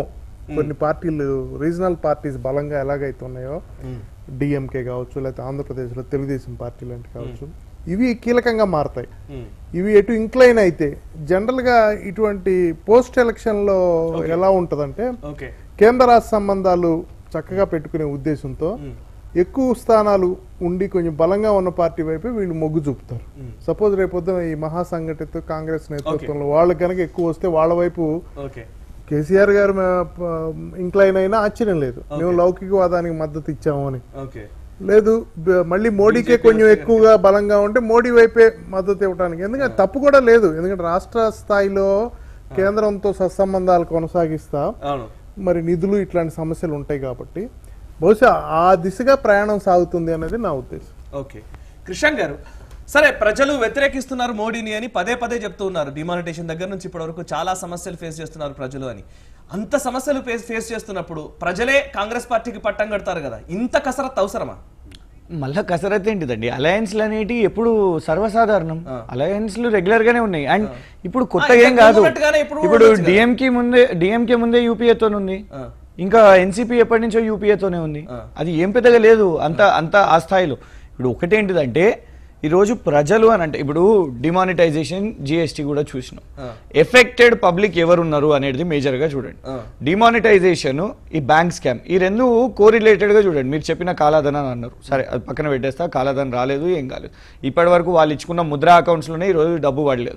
కొన్ని పార్టీలు రీజనల్ పార్టీస్ బలంగా ఎలాగైతే ఉన్నాయో డిఎంకే కావచ్చు లేకపోతే ఆంధ్రప్రదేశ్లో తెలుగుదేశం పార్టీ లాంటి కావచ్చు ఇవి కీలకంగా మారతాయి ఇవి ఎటు ఇంక్లైన్ అయితే జనరల్ గా ఇటువంటి పోస్ట్ ఎలక్షన్ లో ఎలా ఉంటదంటే ఓకే కేంద్ర రాష్ట్ర సంబంధాలు చక్కగా పెట్టుకునే ఉద్దేశంతో ఎక్కువ స్థానాలు ఉండి కొంచెం బలంగా ఉన్న పార్టీ వైపు వీళ్ళు మొగ్గు చూపుతారు సపోజ్ రేపొద్దున ఈ మహాసంఘటిత కాంగ్రెస్ నేతృత్వంలో వాళ్ళు కనుక ఎక్కువ వస్తే వాళ్ళ వైపు ఓకే కేసీఆర్ గారు ఇంక్లైన్ అయినా ఆశ్చర్యం లేదు మేము లౌకికవాదానికి మద్దతు ఇచ్చాము అని ఓకే లేదు బ- మళ్ళీ మోడీకే కొంచెం ఎక్కువగా బలంగా ఉంటే మోడీ వైపే మద్దతు ఇవ్వడానికి ఎందుకంటే తప్పు కూడా లేదు ఎందుకంటే రాష్ట్ర స్థాయిలో కేంద్రంతో సత్సంబంధాలు కొనసాగిస్తా అవును మరి నిధులు ఇట్లాంటి సమస్యలు ఉంటాయి కాబట్టి బహుశా ఆ దిశగా ప్రయాణం సాగుతుంది అనేది నా ఉద్దేశం ఓకే కృష్ణన్ గారు సరే ప్రజలు వ్యతిరేకిస్తున్నారు మోడీని అని పదే పదే చెప్తూ ఉన్నారు డిమానిటేషన్ దగ్గర నుంచి ఇప్పటి వరకు చాలా సమస్యలు ఫేస్ చేస్తున్నారు ప్రజలు అని అంత సమస్యలు ఫేస్ ఫేస్ చేస్తున్నప్పుడు ప్రజలే కాంగ్రెస్ పార్టీకి పట్టం కడతారు కదా ఇంత కసరత్తు అవసరమా మళ్ళా కసరత్ ఏంటిదండి అలయన్స్లు అనేటి ఎప్పుడు సర్వసాధారణం అలయన్స్లు రెగ్యులర్ గానే ఉన్నాయి అండ్ ఇప్పుడు కొత్తగా ఏం ఇంతకు కాదు ఉన్నట్టుగానే ఇప్పుడు ఇప్పుడు ఉండొచ్చు కదా. డిఎంకే ముందే డిఎంకే ముందే యూపీఏతో ఉంది ఇంకా ఎన్సీపీ ఎప్పటి నుంచో యూపీఏతోనే ఉంది అది ఏం పెద్దగా లేదు అంత అంత ఆ స్థాయిలో ఇప్పుడు ఒకటేంటిదంటే ఈరోజు ప్రజలు అని అంటే ఇప్పుడు డిమానిటైజేషన్ జిఎస్టీ కూడా చూసినాం ఎఫెక్టెడ్ పబ్లిక్ ఎవరున్నారు అనేది మేజర్ గా చూడండి డిమానిటైజేషన్ ఈ బ్యాంక్ స్కామ్ ఈ రెండు కోరిలేటెడ్ గా చూడండి మీరు చెప్పిన కాలాధన అని అన్నారు సరే అది పక్కన పెట్టేస్తా కాలాధన రాలేదు ఏం కాలేదు ఇప్పటి వరకు వాళ్ళు ఇచ్చుకున్న ముద్రా అకౌంట్స్ లోనే ఈ రోజు డబ్బు పడలేదు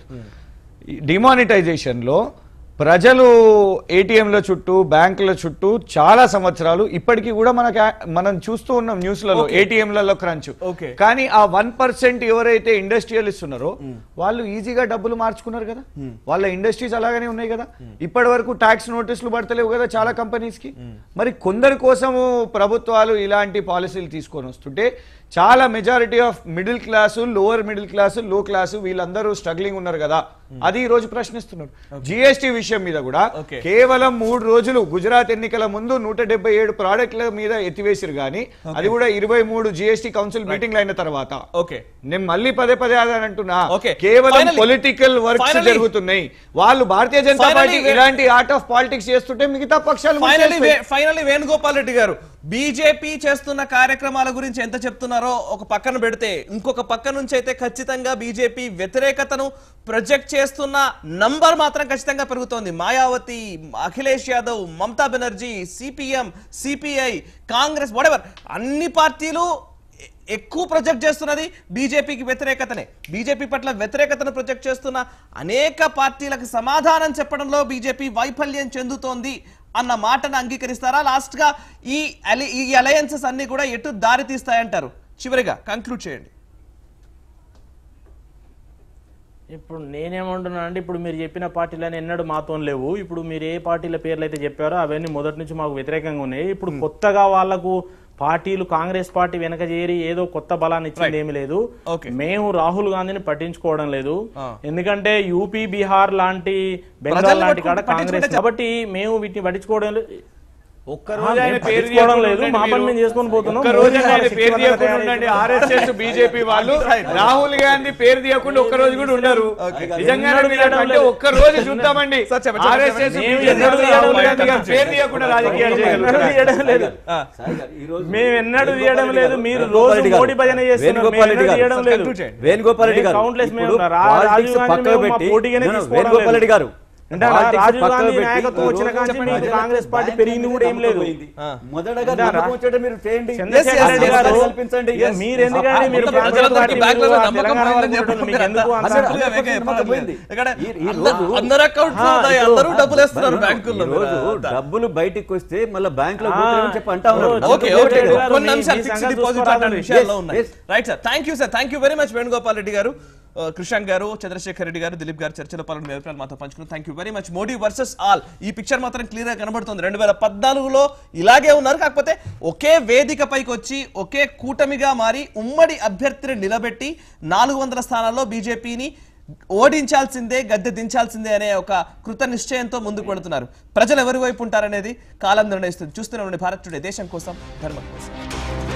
డిమానిటైజేషన్ లో ప్రజలు ఏటీఎంల చుట్టూ బ్యాంకుల చుట్టూ చాలా సంవత్సరాలు ఇప్పటికీ కూడా మనకి ఆ- మనం చూస్తూ ఉన్నాం న్యూస్లలో ఏటీఎంలలో క్రంచ్ Okay. కానీ ఆ వన్ పర్సెంట్ ఎవరైతే ఇండస్ట్రియలిస్ట్ ఉన్నారో వాళ్ళు ఈజీగా డబ్బులు మార్చుకున్నారు కదా వాళ్ళ ఇండస్ట్రీస్ అలాగనే ఉన్నాయి కదా ఇప్పటి వరకు ట్యాక్స్ నోటీసులు పడతలేవు కదా చాలా కంపెనీస్ కి మరి కొందరి కోసము ప్రభుత్వాలు ఇలాంటి పాలసీలు తీసుకొని వస్తుంటే చాలా majority of middle class lower middle class low class వీళ్ళందరూ స్ట్రగ్లింగ్ ఉన్నారు కదా అది ఈ రోజు ప్రశ్నిస్తున్నారు జిఎస్టీ విషయం మీద కూడా Okay. కేవలం మూడు రోజులు గుజరాత్ ఎన్నికల ముందు నూట డెబ్బై ఏడు ప్రాడక్ట్ల మీద ఎత్తివేసిరు గానీ అది కూడా ఇరవై మూడు జిఎస్టీ కౌన్సిల్ మీటింగ్లు అయిన తర్వాత ఓకే నేను మళ్ళీ పదే పదే అదే అంటున్నా Okay. కేవలం Finally- పొలిటికల్ వర్క్స్ Finally- జరుగుతున్నాయి వాళ్ళు భారతీయ జనతా Finally పార్టీ వే- ఇలాంటి ఆర్ట్ ఆఫ్ పాలిటిక్స్ చేస్తుంటే మిగతా పక్షాలు ఫైనలీ ముంచేస్తాయి. ఫైనలీ వేణుగోపాల్ రెడ్డి గారు బీజేపీ చేస్తున్న కార్యక్రమాల గురించి ఎంత చెప్తున్నారో ఒక పక్కన పెడితే ఇంకొక పక్క నుంచి అయితే ఖచ్చితంగా బీజేపీ వ్యతిరేకతను ప్రొజెక్ట్ చేస్తున్న నంబర్ మాత్రం ఖచ్చితంగా పెరుగుతోంది Mayawati Akhilesh Yadav Mamata Banerjee CPM CPI Congress whatever అన్ని పార్టీలు ఎ- ఎక్కువ ప్రొజెక్ట్ చేస్తున్నది బీజేపీకి వ్యతిరేకతనే బీజేపీ పట్ల వ్యతిరేకతను ప్రొజెక్ట్ చేస్తున్న అనేక పార్టీలకు సమాధానం చెప్పడంలో బీజేపీ వైఫల్యం చెందుతోంది అన్న మాటను అంగీకరిస్తారా లాస్ట్ గా ఈ అలి- ఈ అలయన్సెస్ అన్ని కూడా ఎటు దారి తీస్తాయంటారు చివరిగా కంక్లూడ్ చేయండి ఇప్పుడు నేనేమంటున్నా అంటే ఇప్పుడు మీరు చెప్పిన పార్టీలని ఎన్నడూ మాతో లేవు ఇప్పుడు మీరు ఏ పార్టీల పేర్లు అయితే చెప్పారో అవన్నీ మొదటి నుంచి మాకు వ్యతిరేకంగా ఉన్నాయి ఇప్పుడు కొత్తగా వాళ్లకు పార్టీలు కాంగ్రెస్ పార్టీ వెనక చేరి ఏదో కొత్త బలాన్ని ఇచ్చింది ఏమీ లేదు Okay. మేము రాహుల్ గాంధీని పట్టించుకోవడం లేదు ఎందుకంటే యూపీ బీహార్ లాంటి బెంగాల్ ప్రజల్ని లాంటి కాడ పట్టుకుంటే కాంగ్రెస్ పట్టించుకుంటే కాబట్టి మేము వీటిని పట్టించుకోవడం లేదు ఒక్క రోజు ఆయన మేము పేరు పట్టించుకోవడం తీయకుండా లేదు ఉండండి మా పని మీరు. మేము చేసుకొని పోతున్నాం ఒక్క రోజు మోదీ ఆయన గారు పేరు శక్తివంతంగా తీయకుండా తయారు ఉండండి చేస్తున్నారు. ఆర్ఎస్ఎస్ బీజేపీ వాళ్ళు రాహుల్ గాంధీ పేరు తీయకుండా ఒక్క రోజు కూడా ఉండరు నిజంగానే ఎన్నడూ మీరు తీయడం అంటే లేదు. ఒక్క రోజు చూద్దామండి సార్ చెప్పండి, చెప్పండి, ఆర్ఎస్ఎస్ చెప్పండి. మేము బీజేపీ ఎన్నడూ వాళ్ళు తీయడం రాహుల్ గాంధీ లేదు. గారి పేరు తీయకుండా రాజకీయాలు ఎన్నడూ చేయగలుగుతారు తీయడం లేదు సాయి గారు, ఈ రోజు మేము ఎన్నడూ తీయడం లేదు మీరు వేణుగోపాల్ రోజు రెడ్డి గారు. మోడీ భజన చేస్తున్నారు మేము వేణుగోపాల్ రెడ్డి ఎన్నడూ గారు. తీయడం లేదు conclude చేయండి. వేణుగోపాల్ రెడ్డి గారు కౌంట్లెస్ మేము ఇప్పుడు రా- politics రాజీవ్ గాంధీ పక్కకు మేము మా పెట్టి పోటీగానే No, no, తీసుకోవడం వేణుగోపాల్ లేదు. రెడ్డి గారు అంటే Politics రాజీవ్ పక్కకు గాంధీ పెట్టి నాయకత్వం ఈ వచ్చిన రోజు కాంచి చెప్పండి. మీకు కాంగ్రెస్ పార్టీ బ్యాంక్ పెరిగింది కూడా ఏం లేదు పోయింది. మొదటగా ఇందారా? నమ్మకం వచ్చేటట్టు మీరు చేయండి చంద్రశేఖర్ yes, రెడ్డి yes, గారు yes. కల్పించండి ఇక మీరు ఎందుకంటే మీరు మొత్తం కాంగ్రెస్ ప్రజలందరికీ పార్టీ బ్యాంకులో మీరు ఆ నమ్మకం తెలంగాణ పోయిందని వాళ్ళు చెప్పండి. మీకు ఎందుకు అంత అసలు అసలు అందరికీ వేగే నమ్మకం పోయింది. ఇక్కడ ఈ- ఈ అందరు- రోజు- అందరు అకౌంట్స్ ఆ, ఉన్నాయి ఇప్పుడు- అందరూ డబ్బులు వేస్తున్నారు ఈ బ్యాంకుల్లో రోజు డబ్బులు బయటికి వస్తే మళ్ళీ బ్యాంక్ లో కూర్చొని చెప్పి అంటా ఉన్నారు okay, okay Chandrababu okay Naidu గారు కొన్ని మీ- అంశాలు మీ ఫిక్స్డ్ సంగతి డిపాజిట్ చూసుకోరాదండి. లాంటి విషయాల్లో Yes, ఉన్నాయి yes. Right sir thank you sir thank you very much Venugopal Reddy గారు ఆ, కృషాంక్ గారు చంద్రశేఖర్ రెడ్డి గారు దిలీప్ గారు చర్చలో పాల్గొని మీ అభిప్రాయాలు మాతో పంచుకున్నారు thank you very much Modi versus all ఈ పిక్చర్ మాత్రం క్లియర్ గా కనబడుతుంది రెండు వేల పద్నాలుగులో ఇలాగే ఉన్నారు కాకపోతే ఒకే వేదిక పైకి వచ్చి ఒకే కూటమిగా మారి ఉమ్మడి అభ్యర్థిని నిలబెట్టి నాలుగు వందల స్థానాల్లో బీజేపీని ఓడించాల్సిందే గద్దె దించాల్సిందే అనే ఒక కృత నిశ్చయంతో ముందుకు వెళుతున్నారు ప్రజలు ఎవరి వైపు ఉంటారనేది కాలం నిర్ణయిస్తుంది చూస్తూనే ఉండండి భారత్ టుడే దేశం కోసం ధర్మం కోసం